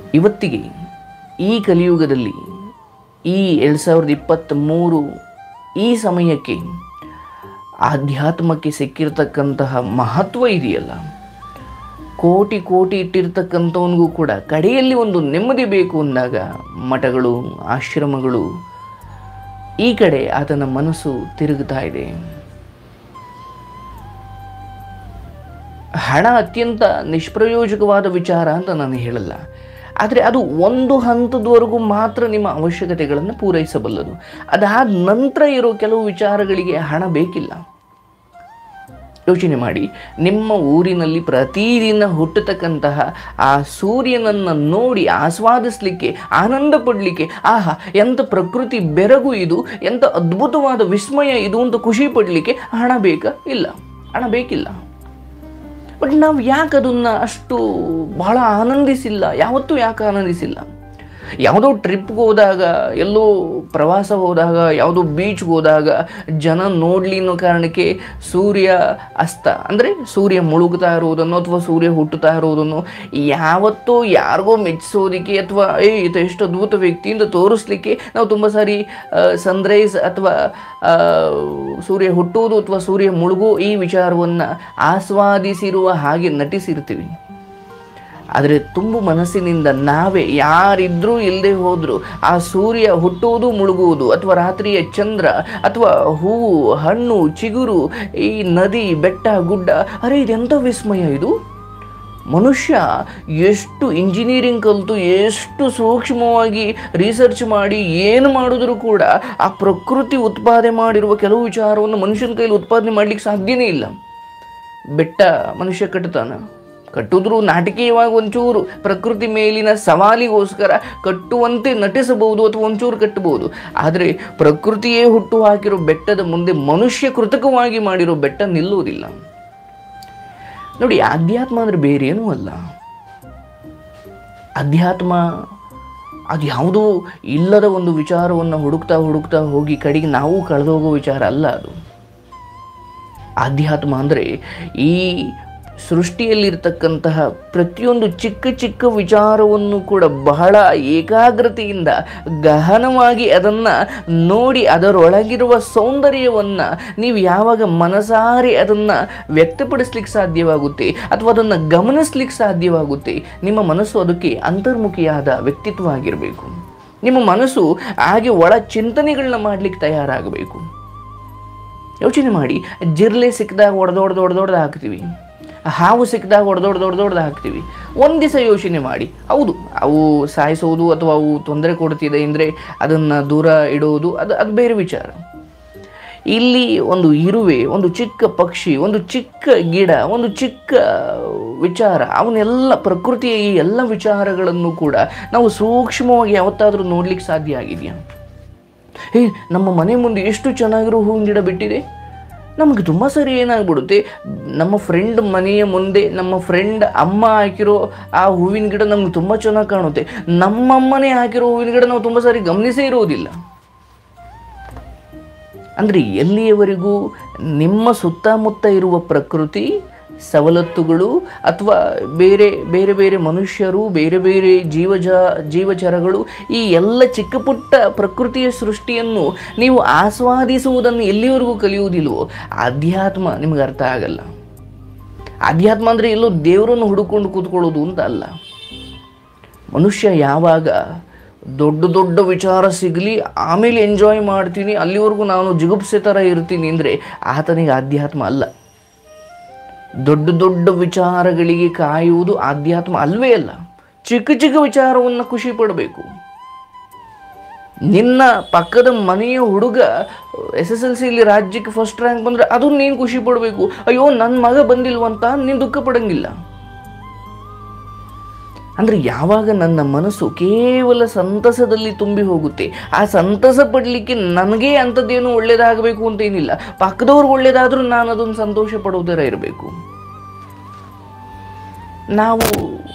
ಇವತ್ತಿಗೆ ಈ ಕಲಿಯುಗದಲ್ಲಿ ಈ ಎರಡು ಸಾವಿರದ ಇಪ್ಪತ್ತ್ಮೂರು ಈ ಸಮಯಕ್ಕೆ ಆಧ್ಯಾತ್ಮಕ್ಕೆ ಸಿಕ್ಕಿರ್ತಕ್ಕಂತಹ ಮಹತ್ವ ಇದೆಯಲ್ಲ ಕೋಟಿ ಕೋಟಿ ಇಟ್ಟಿರ್ತಕ್ಕಂಥವನಿಗೂ ಕೂಡ ಕಡೆಯಲ್ಲಿ ಒಂದು ನೆಮ್ಮದಿ ಬೇಕು ಅಂದಾಗ ಮಠಗಳು ಆಶ್ರಮಗಳು ಈ ಕಡೆ ಆತನ ಮನಸ್ಸು ತಿರುಗುತ್ತಾ ಇದೆ ಹಣ ಅತ್ಯಂತ ನಿಷ್ಪ್ರಯೋಜಕವಾದ ವಿಚಾರ ಅಂತ ನಾನು ಹೇಳಲ್ಲ ಆದರೆ ಅದು ಒಂದು ಹಂತದವರೆಗೂ ಮಾತ್ರ ನಿಮ್ಮ ಅವಶ್ಯಕತೆಗಳನ್ನು ಪೂರೈಸಬಲ್ಲದು ಅದಾದ ನಂತರ ಇರೋ ಕೆಲವು ವಿಚಾರಗಳಿಗೆ ಹಣ ಬೇಕಿಲ್ಲ ಯೋಚನೆ ಮಾಡಿ ನಿಮ್ಮ ಊರಿನಲ್ಲಿ ಪ್ರತಿದಿನ ಹುಟ್ಟತಕ್ಕಂತಹ ಆ ಸೂರ್ಯನನ್ನು ನೋಡಿ ಆಸ್ವಾದಿಸಲಿಕ್ಕೆ ಆನಂದ ಪಡಲಿಕ್ಕೆ ಆಹಾ ಎಂಥ ಪ್ರಕೃತಿ ಬೆರಗು ಇದು ಎಂಥ ಅದ್ಭುತವಾದ ವಿಸ್ಮಯ ಇದು ಅಂತ ಖುಷಿ ಪಡಲಿಕ್ಕೆ ಹಣ ಬೇಕಾ ಇಲ್ಲ ಹಣ ಬೇಕಿಲ್ಲ ಬಟ್ ನಾವು ಯಾಕೆ ಅದನ್ನು ಅಷ್ಟು ಬಹಳ ಆನಂದಿಸಿಲ್ಲ ಯಾವತ್ತೂ ಯಾಕೆ ಆನಂದಿಸಿಲ್ಲ ಯಾವುದೋ ಟ್ರಿಪ್ಗೆ ಹೋದಾಗ ಎಲ್ಲೋ ಪ್ರವಾಸ ಹೋದಾಗ ಯಾವುದೋ ಬೀಚ್ಗೆ ಹೋದಾಗ ಜನ ನೋಡಲಿ ಅನ್ನೋ ಕಾರಣಕ್ಕೆ ಸೂರ್ಯ ಅಸ್ತ ಅಂದರೆ ಸೂರ್ಯ ಮುಳುಗ್ತಾ ಇರೋದನ್ನು ಅಥವಾ ಸೂರ್ಯ ಹುಟ್ಟುತ್ತಾ ಇರೋದನ್ನು ಯಾವತ್ತೋ ಯಾರಿಗೋ ಮೆಚ್ಚಿಸೋದಕ್ಕೆ ಅಥವಾ ಏ ಇದು ಎಷ್ಟು ಅದ್ಭುತ ವ್ಯಕ್ತಿ ಅಂತ ತೋರಿಸ್ಲಿಕ್ಕೆ ನಾವು ತುಂಬ ಸಾರಿ ಸನ್ರೈಸ್ ಅಥವಾ ಆ, ಸೂರ್ಯ ಹುಟ್ಟುವುದು ಅಥವಾ ಸೂರ್ಯ ಮುಳುಗೋ ಈ ವಿಚಾರವನ್ನು ಆಸ್ವಾದಿಸಿರುವ ಹಾಗೆ ನಟಿಸಿರ್ತೀವಿ ಆದರೆ ತುಂಬು ಮನಸ್ಸಿನಿಂದ ನಾವೇ ಯಾರಿದ್ರೂ ಇಲ್ಲದೆ ಹೋದ್ರು ಆ ಸೂರ್ಯ ಹುಟ್ಟುವುದು ಮುಳುಗುವುದು ಅಥವಾ ರಾತ್ರಿಯ ಚಂದ್ರ ಅಥವಾ ಹೂವು ಹಣ್ಣು ಚಿಗುರು ಈ ನದಿ ಬೆಟ್ಟ ಗುಡ್ಡ ಅರೆ ಇದೆಂಥ ವಿಸ್ಮಯ ಇದು ಮನುಷ್ಯ ಎಷ್ಟು ಇಂಜಿನಿಯರಿಂಗ್ ಕಲಿತು ಎಷ್ಟು ಸೂಕ್ಷ್ಮವಾಗಿ ರಿಸರ್ಚ್ ಮಾಡಿ ಏನು ಮಾಡಿದ್ರೂ ಕೂಡ ಆ ಪ್ರಕೃತಿ ಉತ್ಪಾದನೆ ಮಾಡಿರುವ ಕೆಲವು ವಿಚಾರವನ್ನು ಮನುಷ್ಯನ ಕೈಲಿ ಉತ್ಪಾದನೆ ಮಾಡಲಿಕ್ಕೆ ಸಾಧ್ಯನೇ ಇಲ್ಲ ಬೆಟ್ಟ ಮನುಷ್ಯ ಕಟ್ತಾನ ಕಟ್ಟಿದ್ರೂ ನಾಟಕೀಯವಾಗಿ ಒಂಚೂರು ಪ್ರಕೃತಿ ಮೇಲಿನ ಸವಾಲಿಗೋಸ್ಕರ ಕಟ್ಟುವಂತೆ ನಟಿಸಬಹುದು ಅಥವಾ ಒಂಚೂರು ಕಟ್ಟಬಹುದು ಆದರೆ ಪ್ರಕೃತಿಯೇ ಹುಟ್ಟು ಹಾಕಿರೋ ಬೆಟ್ಟದ ಮುಂದೆ ಮನುಷ್ಯ ಕೃತಕವಾಗಿ ಮಾಡಿರೋ ಬೆಟ್ಟ ನಿಲ್ಲುವುದಿಲ್ಲ ನೋಡಿ ಆಧ್ಯಾತ್ಮ ಅಂದರೆ ಬೇರೇನೂ ಅಲ್ಲ ಅಧ್ಯಾತ್ಮ ಅದು ಯಾವುದೋ ಇಲ್ಲದ ಒಂದು ವಿಚಾರವನ್ನು ಹುಡುಕ್ತಾ ಹುಡುಕ್ತಾ ಹೋಗಿ ಕಡೆಗೆ ನಾವು ಕಳೆದೋಗೋ ವಿಚಾರ ಅಲ್ಲ ಅದು ಆಧ್ಯಾತ್ಮ ಅಂದರೆ ಈ ಸೃಷ್ಟಿಯಲ್ಲಿರ್ತಕ್ಕಂತಹ ಪ್ರತಿಯೊಂದು ಚಿಕ್ಕ ಚಿಕ್ಕ ವಿಚಾರವನ್ನು ಕೂಡ ಬಹಳ ಏಕಾಗ್ರತೆಯಿಂದ ಗಹನವಾಗಿ ಅದನ್ನು ನೋಡಿ ಅದರೊಳಗಿರುವ ಸೌಂದರ್ಯವನ್ನು ನೀವು ಯಾವಾಗ ಮನಸಾರಿ ಅದನ್ನು ವ್ಯಕ್ತಪಡಿಸ್ಲಿಕ್ಕೆ ಸಾಧ್ಯವಾಗುತ್ತೆ ಅಥವಾ ಅದನ್ನು ಗಮನಿಸ್ಲಿಕ್ಕೆ ಸಾಧ್ಯವಾಗುತ್ತೆ ನಿಮ್ಮ ಮನಸ್ಸು ಅದಕ್ಕೆ ಅಂತರ್ಮುಖಿಯಾದ ವ್ಯಕ್ತಿತ್ವ ಆಗಿರಬೇಕು ನಿಮ್ಮ ಮನಸ್ಸು ಹಾಗೆ ಒಳ ಚಿಂತನೆಗಳನ್ನ ಮಾಡಲಿಕ್ಕೆ ತಯಾರಾಗಬೇಕು ಯೋಚನೆ ಮಾಡಿ ಜಿರ್ಲೆ ಸಿಕ್ಕಿದಾಗ ಹೊಡೆದೊಡ್ದು ಹೊಡೆದೊಡ್ದು ಹಾಕ್ತೀವಿ ಹಾವು ಸಿಕ್ಕಿದಾಗ ಹೊಡೆದೊಡ್ದು ಹೊಡೆದೊಡ್ದು ಹಾಕ್ತೀವಿ ಒಂದು ದಿವಸ ಯೋಚನೆ ಮಾಡಿ ಹೌದು ಅವು ಸಾಯಿಸೋದು ಅಥವಾ ಅವು ತೊಂದರೆ ಕೊಡ್ತಿದೆ ಅಂದರೆ ಅದನ್ನು ದೂರ ಇಡೋದು ಅದು ಅದು ಬೇರೆ ವಿಚಾರ ಇಲ್ಲಿ ಒಂದು ಇರುವೆ ಒಂದು ಚಿಕ್ಕ ಪಕ್ಷಿ ಒಂದು ಚಿಕ್ಕ ಗಿಡ ಒಂದು ಚಿಕ್ಕ ವಿಚಾರ ಅವನ್ನೆಲ್ಲ ಪ್ರಕೃತಿಯ ಈ ಎಲ್ಲ ವಿಚಾರಗಳನ್ನು ಕೂಡ ನಾವು ಸೂಕ್ಷ್ಮವಾಗಿ ಯಾವತ್ತಾದರೂ ನೋಡ್ಲಿಕ್ಕೆ ಸಾಧ್ಯ ಆಗಿದೆಯಾ ಏ ನಮ್ಮ ಮನೆ ಮುಂದೆ ಎಷ್ಟು ಚೆನ್ನಾಗಿರೋ ಹೂವಿನ ಗಿಡ ಬಿಟ್ಟಿದೆ ನಮಗೆ ತುಂಬ ಸರಿ ಏನಾಗ್ಬಿಡುತ್ತೆ ನಮ್ಮ ಫ್ರೆಂಡ್ ಮನೆಯ ಮುಂದೆ ನಮ್ಮ ಫ್ರೆಂಡ್ ಅಮ್ಮ ಹಾಕಿರೋ ಆ ಹೂವಿನ ಗಿಡ ನಮ್ಗೆ ತುಂಬ ಚೆನ್ನಾಗಿ ಕಾಣುತ್ತೆ ನಮ್ಮಮ್ಮನೇ ಹಾಕಿರೋ ಹೂವಿನ ಗಿಡ ನಾವು ತುಂಬ ಸಾರಿ ಗಮನಿಸೇ ಇರೋದಿಲ್ಲ ಅಂದರೆ ಎಲ್ಲಿಯವರೆಗೂ ನಿಮ್ಮ ಸುತ್ತಮುತ್ತ ಇರುವ ಪ್ರಕೃತಿ ಸವಲತ್ತುಗಳು ಅಥವಾ ಬೇರೆ ಬೇರೆ ಬೇರೆ ಮನುಷ್ಯರು ಬೇರೆ ಬೇರೆ ಜೀವಜ ಜೀವಚರಗಳು ಈ ಎಲ್ಲ ಚಿಕ್ಕ ಪುಟ್ಟ ಪ್ರಕೃತಿಯ ಸೃಷ್ಟಿಯನ್ನು ನೀವು ಆಸ್ವಾದಿಸುವುದನ್ನು ಎಲ್ಲಿವರೆಗೂ ಕಲಿಯುವುದಿಲ್ವೋ ಆಧ್ಯಾತ್ಮ ನಿಮಗೆ ಅರ್ಥ ಆಗಲ್ಲ ಆಧ್ಯಾತ್ಮ ಅಂದರೆ ಎಲ್ಲೋ ದೇವರನ್ನು ಹುಡುಕೊಂಡು ಕೂತ್ಕೊಳ್ಳೋದು ಅಂತ ಅಲ್ಲ ಮನುಷ್ಯ ಯಾವಾಗ ದೊಡ್ಡ ದೊಡ್ಡ ವಿಚಾರ ಸಿಗಲಿ ಆಮೇಲೆ ಎಂಜಾಯ್ ಮಾಡ್ತೀನಿ ಅಲ್ಲಿವರೆಗೂ ನಾನು ಜಿಗುಪ್ಸೆ ಥರ ಇರ್ತೀನಿ ಅಂದರೆ ಆತನಿಗೆ ಆಧ್ಯಾತ್ಮ ಅಲ್ಲ ದೊಡ್ಡ ದೊಡ್ಡ ವಿಚಾರಗಳಿಗೆ ಕಾಯುವುದು ಆಧ್ಯಾತ್ಮ ಅಲ್ವೇ ಅಲ್ಲ ಚಿಕ್ಕ ಚಿಕ್ಕ ವಿಚಾರವನ್ನು ಖುಷಿ ಪಡಬೇಕು ನಿನ್ನ ಪಕ್ಕದ ಮನೆಯ ಹುಡುಗ ಎಸ್ ಎಸ್ ಎಲ್ ಸಿಲಿ ರಾಜ್ಯಕ್ಕೆ ಫಸ್ಟ್ ರ್ಯಾಂಕ್ ಬಂದರೆ ಅದು ನೀನು ಖುಷಿ ಪಡಬೇಕು ಅಯ್ಯೋ ನನ್ನ ಮಗ ಬಂದಿಲ್ವಂತ ನೀನು ದುಃಖ ಪಡಂಗಿಲ್ಲ ಅಂದರೆ ಯಾವಾಗ ನನ್ನ ಮನಸ್ಸು ಕೇವಲ ಸಂತಸದಲ್ಲಿ ತುಂಬಿ ಹೋಗುತ್ತೆ ಆ ಸಂತಸ ಪಡಲಿಕ್ಕೆ ನನಗೇ ಅಂಥದ್ದೇನು ಒಳ್ಳೇದಾಗಬೇಕು ಅಂತ ಏನಿಲ್ಲ ಪಕ್ಕದವ್ರಿಗೆ ಒಳ್ಳೇದಾದರೂ ನಾನು ಅದನ್ನು ಸಂತೋಷ ಪಡೋದರ ಇರಬೇಕು ನಾವು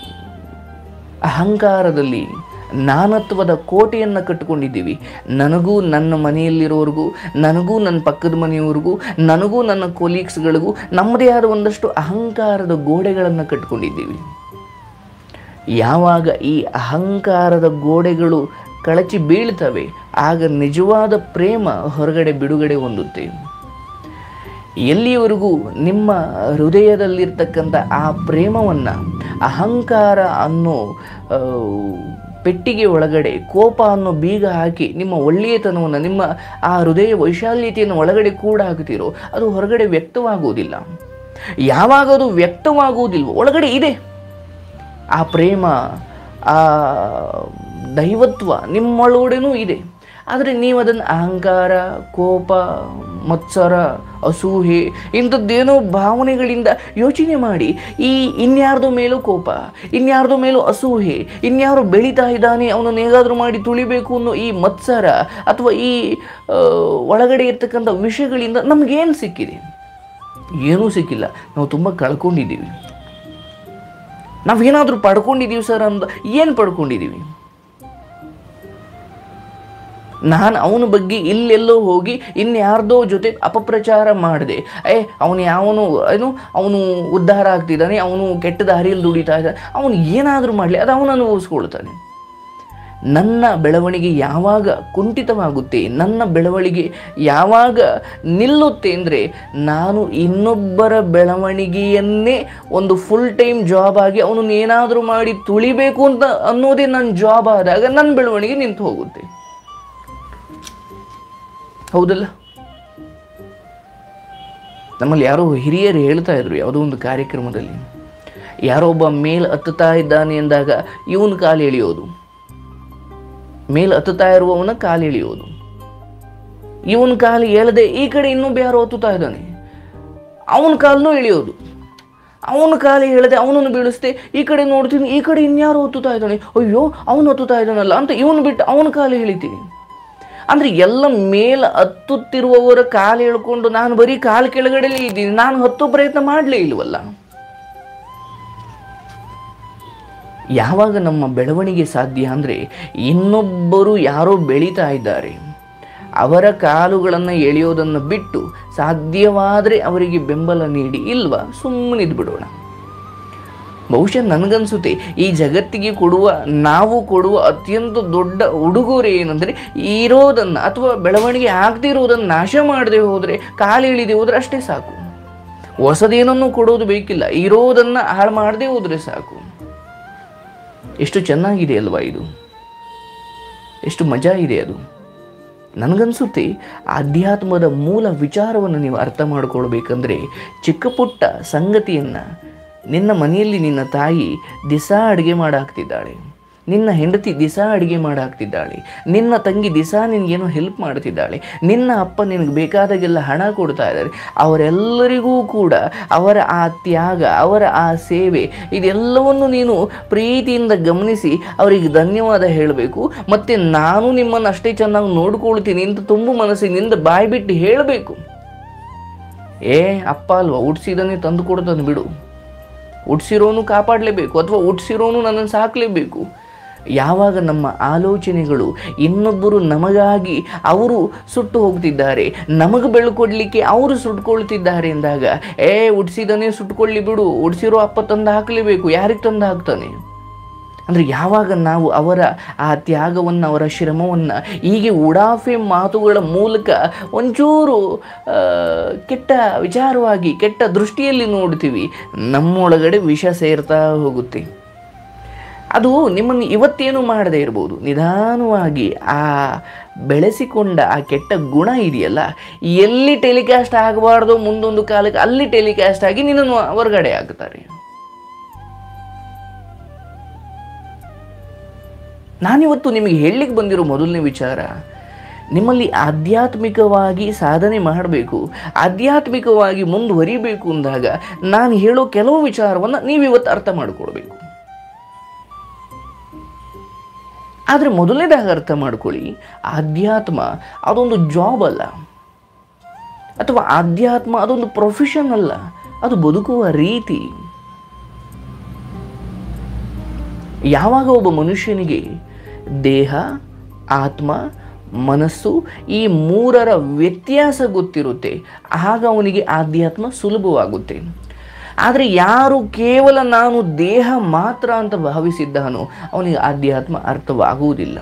ಅಹಂಕಾರದಲ್ಲಿ ನಾನತ್ವದ ಕೋಟೆಯನ್ನು ಕಟ್ಟಿಕೊಂಡಿದ್ದೀವಿ ನನಗೂ ನನ್ನ ಮನೆಯಲ್ಲಿರೋರಿಗೂ ನನಗೂ ನನ್ನ ಪಕ್ಕದ ಮನೆಯವ್ರಿಗೂ ನನಗೂ ನನ್ನ ಕೊಲೀಗ್ಸ್ಗಳಿಗೂ ನಮ್ಮದೇ ಆದ ಒಂದಷ್ಟು ಅಹಂಕಾರದ ಗೋಡೆಗಳನ್ನು ಕಟ್ಕೊಂಡಿದ್ದೀವಿ ಯಾವಾಗ ಈ ಅಹಂಕಾರದ ಗೋಡೆಗಳು ಕಳಚಿ ಬೀಳ್ತವೆ ಆಗ ನಿಜವಾದ ಪ್ರೇಮ ಹೊರಗಡೆ ಬಿಡುಗಡೆ ಹೊಂದುತ್ತೆ ಎಲ್ಲಿಯವರೆಗೂ ನಿಮ್ಮ ಹೃದಯದಲ್ಲಿರ್ತಕ್ಕಂಥ ಆ ಪ್ರೇಮವನ್ನು ಅಹಂಕಾರ ಅನ್ನೋ ಆ, ಪೆಟ್ಟಿಗೆ ಒಳಗಡೆ ಕೋಪ ಅನ್ನೋ ಬೀಗ ಹಾಕಿ ನಿಮ್ಮ ಒಳ್ಳೆಯತನವನ್ನು ನಿಮ್ಮ ಆ ಹೃದಯ ವೈಶಾಲ್ಯತೆಯನ್ನು ಒಳಗಡೆ ಕೂಡ ಹಾಕ್ತಿರೋ ಅದು ಹೊರಗಡೆ ವ್ಯಕ್ತವಾಗುವುದಿಲ್ಲ ಯಾವಾಗ ಅದು ವ್ಯಕ್ತವಾಗುವುದಿಲ್ವೋ ಒಳಗಡೆ ಇದೆ ಆ ಪ್ರೇಮ ಆ ದೈವತ್ವ ನಿಮ್ಮೊಳಗಡೆನೂ ಇದೆ ಆದರೆ ನೀವು ಅದನ್ನು ಅಹಂಕಾರ ಕೋಪ ಮತ್ಸರ ಅಸೂಹೆ ಇಂಥದ್ದೇನೋ ಭಾವನೆಗಳಿಂದ ಯೋಚನೆ ಮಾಡಿ ಈ ಇನ್ಯಾರ್ದೋ ಮೇಲೂ ಕೋಪ ಇನ್ಯಾರ್ದೋ ಮೇಲೂ ಅಸೂಹೆ ಇನ್ಯಾರು ಬೆಳೀತಾ ಇದ್ದಾನೆ ಅವನನ್ನು ಹೇಗಾದರೂ ಮಾಡಿ ತುಳಿಬೇಕು ಅನ್ನೋ ಈ ಮತ್ಸರ ಅಥವಾ ಈ ಆ, ಒಳಗಡೆ ಇರ್ತಕ್ಕಂಥ ವಿಷಯಗಳಿಂದ ನಮಗೇನು ಸಿಕ್ಕಿದೆ ಏನೂ ಸಿಕ್ಕಿಲ್ಲ ನಾವು ತುಂಬ ಕಳ್ಕೊಂಡಿದ್ದೀವಿ ನಾವೇನಾದರೂ ಪಡ್ಕೊಂಡಿದ್ದೀವಿ ಸರ್ ಅಂದ ಏನು ಪಡ್ಕೊಂಡಿದ್ದೀವಿ ನಾನು ಅವನ ಬಗ್ಗೆ ಇಲ್ಲೆಲ್ಲೋ ಹೋಗಿ ಇನ್ಯಾರ್ದೋ ಜೊತೆ ಅಪಪ್ರಚಾರ ಮಾಡಿದೆ ಏ ಅವನು ಯಾವನು ಏನು ಅವನು ಉದ್ಧಾರ ಆಗ್ತಿದ್ದಾನೆ ಅವನು ಕೆಟ್ಟ ದಾರಿಯಲ್ಲಿ ದುಡಿತಾ ಇದ್ದಾನೆ ಅವನು ಏನಾದರೂ ಮಾಡಲಿ ಅದು ಅವನು ಅನುಭವಿಸ್ಕೊಳ್ತಾನೆ ನನ್ನ ಬೆಳವಣಿಗೆ ಯಾವಾಗ ಕುಂಠಿತವಾಗುತ್ತೆ ನನ್ನ ಬೆಳವಣಿಗೆ ಯಾವಾಗ ನಿಲ್ಲುತ್ತೆ ಅಂದರೆ ನಾನು ಇನ್ನೊಬ್ಬರ ಬೆಳವಣಿಗೆಯನ್ನೇ ಒಂದು ಫುಲ್ ಟೈಮ್ ಜಾಬ್ ಆಗಿ ಅವನನ್ನು ಏನಾದರೂ ಮಾಡಿ ತುಳಿಬೇಕು ಅಂತ ಅನ್ನೋದೇ ನನ್ನ ಜಾಬ್ ಆದಾಗ ನನ್ನ ಬೆಳವಣಿಗೆ ನಿಂತು ಹೋಗುತ್ತೆ ಹೌದಲ್ಲ ನಮ್ಮಲ್ಲಿ ಯಾರೋ ಹಿರಿಯರು ಹೇಳ್ತಾ ಇದ್ರು ಯಾವುದೋ ಒಂದು ಕಾರ್ಯಕ್ರಮದಲ್ಲಿ ಯಾರೋ ಒಬ್ಬ ಮೇಲ್ ಹತ್ತುತ್ತಾ ಇದ್ದಾನೆ ಎಂದಾಗ ಇವನ ಕಾಲು ಎಳೆಯೋದು ಮೇಲ್ ಹತ್ತುತ್ತಾ ಇರುವವನ ಕಾಲು ಎಳೆಯೋದು ಇವನ ಕಾಲು ಎಳದೆ ಈ ಕಡೆ ಇನ್ನೊಬ್ಬ ಯಾರೋ ಹತ್ತುತ್ತಾ ಇದ್ದಾನೆ ಅವನ ಕಾಲನ್ನು ಎಳೆಯೋದು ಅವನ ಕಾಲು ಎಳೆದೆ ಅವನನ್ನು ಬೀಳಿಸ್ದೆ ಈ ಕಡೆ ನೋಡ್ತೀನಿ ಈ ಕಡೆ ಇನ್ಯಾರೋ ಹತ್ತುತ್ತಾ ಇದ್ದಾನೆ ಅಯ್ಯೋ ಅವನು ಹತ್ತುತ್ತಾ ಇದ್ದಾನಲ್ಲ ಅಂತ ಇವನು ಬಿಟ್ಟು ಅವನ ಕಾಲು ಎಳಿತೀನಿ ಅಂದ್ರೆ ಎಲ್ಲ ಮೇಲ್ ಹತ್ತುತ್ತಿರುವವರ ಕಾಲು ಎಳ್ಕೊಂಡು ನಾನು ಬರೀ ಕಾಲು ಕೆಳಗಡೆಲೇ ಇದ್ದೀನಿ ನಾನು ಹತ್ತೋ ಪ್ರಯತ್ನ ಮಾಡಲೇ ಇಲ್ವಲ್ಲ ಯಾವಾಗ ನಮ್ಮ ಬೆಳವಣಿಗೆ ಸಾಧ್ಯ ಅಂದರೆ ಇನ್ನೊಬ್ಬರು ಯಾರೋ ಬೆಳೀತಾ ಇದ್ದಾರೆ ಅವರ ಕಾಲುಗಳನ್ನು ಎಳೆಯೋದನ್ನು ಬಿಟ್ಟು ಸಾಧ್ಯವಾದರೆ ಅವರಿಗೆ ಬೆಂಬಲ ನೀಡಿ ಇಲ್ವಾ ಸುಮ್ಮನಿದ್ದು ಬಿಡೋಣ ಬಹುಶಃ ನನಗನ್ಸುತ್ತೆ ಈ ಜಗತ್ತಿಗೆ ಕೊಡುವ ನಾವು ಕೊಡುವ ಅತ್ಯಂತ ದೊಡ್ಡ ಉಡುಗೊರೆ ಏನಂದರೆ ಇರೋದನ್ನು ಅಥವಾ ಬೆಳವಣಿಗೆ ಆಗದೇ ಇರೋದನ್ನು ನಾಶ ಮಾಡದೆ ಹೋದರೆ ಕಾಲು ಇಳಿದೆ ಹೋದರೆ ಅಷ್ಟೇ ಸಾಕು ಹೊಸದೇನನ್ನು ಕೊಡೋದು ಬೇಕಿಲ್ಲ ಇರೋದನ್ನು ಹಾಳು ಮಾಡದೆ ಹೋದರೆ ಸಾಕು ಎಷ್ಟು ಚೆನ್ನಾಗಿದೆ ಅಲ್ವಾ ಇದು ಎಷ್ಟು ಮಜಾ ಇದೆ ಅದು ನನಗನ್ಸುತ್ತೆ ಆಧ್ಯಾತ್ಮದ ಮೂಲ ವಿಚಾರವನ್ನು ನೀವು ಅರ್ಥ ಮಾಡಿಕೊಳ್ಬೇಕಂದ್ರೆ ಚಿಕ್ಕ ಪುಟ್ಟ ಸಂಗತಿಯನ್ನು ನಿನ್ನ ಮನೆಯಲ್ಲಿ ನಿನ್ನ ತಾಯಿ ದಿಸ ಅಡುಗೆ ಮಾಡಾಕ್ತಿದ್ದಾಳೆ ನಿನ್ನ ಹೆಂಡತಿ ದಿಸ ಅಡುಗೆ ಮಾಡಾಕ್ತಿದ್ದಾಳೆ ನಿನ್ನ ತಂಗಿ ದಿಸ ನಿನಗೇನೋ ಹೆಲ್ಪ್ ಮಾಡ್ತಿದ್ದಾಳೆ ನಿನ್ನ ಅಪ್ಪ ನಿನಗೆ ಬೇಕಾದಾಗೆಲ್ಲ ಹಣ ಕೊಡ್ತಾ ಇದ್ದಾರೆ ಅವರೆಲ್ಲರಿಗೂ ಕೂಡ ಅವರ ಆ ತ್ಯಾಗ ಅವರ ಆ ಸೇವೆ ಇದೆಲ್ಲವನ್ನು ನೀನು ಪ್ರೀತಿಯಿಂದ ಗಮನಿಸಿ ಅವರಿಗೆ ಧನ್ಯವಾದ ಹೇಳಬೇಕು ಮತ್ತು ನಾನು ನಿಮ್ಮನ್ನು ಅಷ್ಟೇ ಚೆನ್ನಾಗಿ ನೋಡ್ಕೊಳ್ತೀನಿ ಅಂತ ತುಂಬು ಮನಸ್ಸಿನಿಂದ ಬಾಯಿ ಬಿಟ್ಟು ಹೇಳಬೇಕು ಏ ಅಪ್ಪ ಅಲ್ವಾ ಹುಡ್ಸಿದನೇ ತಂದು ಕೊಡ್ತಾನೆ ಬಿಡು ಹುಟ್ಸಿರೋನು ಕಾಪಾಡಲೇಬೇಕು ಅಥವಾ ಹುಟ್ಸಿರೋನು ನನ್ನನ್ನು ಸಾಕಲೇಬೇಕು ಯಾವಾಗ ನಮ್ಮ ಆಲೋಚನೆಗಳು ಇನ್ನೊಬ್ಬರು ನಮಗಾಗಿ ಅವರು ಸುಟ್ಟು ಹೋಗ್ತಿದ್ದಾರೆ ನಮಗೆ ಬೆಳ್ಕೊಡ್ಲಿಕ್ಕೆ ಅವರು ಸುಟ್ಕೊಳ್ತಿದ್ದಾರೆ ಎಂದಾಗ ಏ ಹುಟ್ಸಿದನೇ ಸುಟ್ಕೊಳ್ಳಿ ಬಿಡು ಹುಡ್ಸಿರೋ ಅಪ್ಪ ತಂದು ಹಾಕಲೇಬೇಕು ಯಾರಿಗೆ ತಂದು ಹಾಕ್ತಾನೆ ಅಂದರೆ ಯಾವಾಗ ನಾವು ಅವರ ಆ ತ್ಯಾಗವನ್ನು ಅವರ ಶ್ರಮವನ್ನು ಹೀಗೆ ಉಡಾಫೆ ಮಾತುಗಳ ಮೂಲಕ ಒಂಚೂರು ಆ, ಕೆಟ್ಟ ವಿಚಾರವಾಗಿ ಕೆಟ್ಟ ದೃಷ್ಟಿಯಲ್ಲಿ ನೋಡ್ತೀವಿ ನಮ್ಮೊಳಗಡೆ ವಿಷ ಸೇರ್ತಾ ಹೋಗುತ್ತೆ ಅದು ನಿಮ್ಮನ್ನು ಇವತ್ತೇನು ಮಾಡದೇ ಇರ್ಬೋದು ನಿಧಾನವಾಗಿ ಆ ಬೆಳೆಸಿಕೊಂಡ ಆ ಕೆಟ್ಟ ಗುಣ ಇದೆಯಲ್ಲ ಎಲ್ಲಿ ಟೆಲಿಕಾಸ್ಟ್ ಆಗಬಾರ್ದೋ ಮುಂದೊಂದು ಕಾಲಕ್ಕೆ ಅಲ್ಲಿ ಟೆಲಿಕಾಸ್ಟ್ ಆಗಿ ನಿನ್ನನ್ನು ಹೊರಗಡೆ ಹಾಕ್ತಾರೆ ನಾನಿವತ್ತು ನಿಮಗೆ ಹೇಳಲಿಕ್ಕೆ ಬಂದಿರೋ ಮೊದಲನೇ ವಿಚಾರ ನಿಮ್ಮಲ್ಲಿ ಆಧ್ಯಾತ್ಮಿಕವಾಗಿ ಸಾಧನೆ ಮಾಡಬೇಕು ಆಧ್ಯಾತ್ಮಿಕವಾಗಿ ಮುಂದುವರಿಬೇಕು ಅಂದಾಗ ನಾನು ಹೇಳೋ ಕೆಲವು ವಿಚಾರವನ್ನು ನೀವಿವತ್ತು ಅರ್ಥ ಮಾಡಿಕೊಳ್ಬೇಕು ಆದರೆ ಮೊದಲನೇದಾಗಿ ಅರ್ಥ ಮಾಡ್ಕೊಳ್ಳಿ ಆಧ್ಯಾತ್ಮ ಅದೊಂದು ಜಾಬ್ ಅಲ್ಲ ಅಥವಾ ಆಧ್ಯಾತ್ಮ ಅದೊಂದು ಪ್ರೊಫೆಷನ್ ಅಲ್ಲ ಅದು ಬದುಕುವ ರೀತಿ ಯಾವಾಗ ಒಬ್ಬ ಮನುಷ್ಯನಿಗೆ ದೇಹ ಆತ್ಮ ಮನಸ್ಸು ಈ ಮೂರರ ವ್ಯತ್ಯಾಸ ಗೊತ್ತಿರುತ್ತೆ ಆಗ ಅವನಿಗೆ ಆಧ್ಯಾತ್ಮ ಸುಲಭವಾಗುತ್ತೆ ಆದರೆ ಯಾರು ಕೇವಲ ನಾನು ದೇಹ ಮಾತ್ರ ಅಂತ ಭಾವಿಸಿದ್ದಾನೋ ಅವನಿಗೆ ಆಧ್ಯಾತ್ಮ ಅರ್ಥವಾಗುವುದಿಲ್ಲ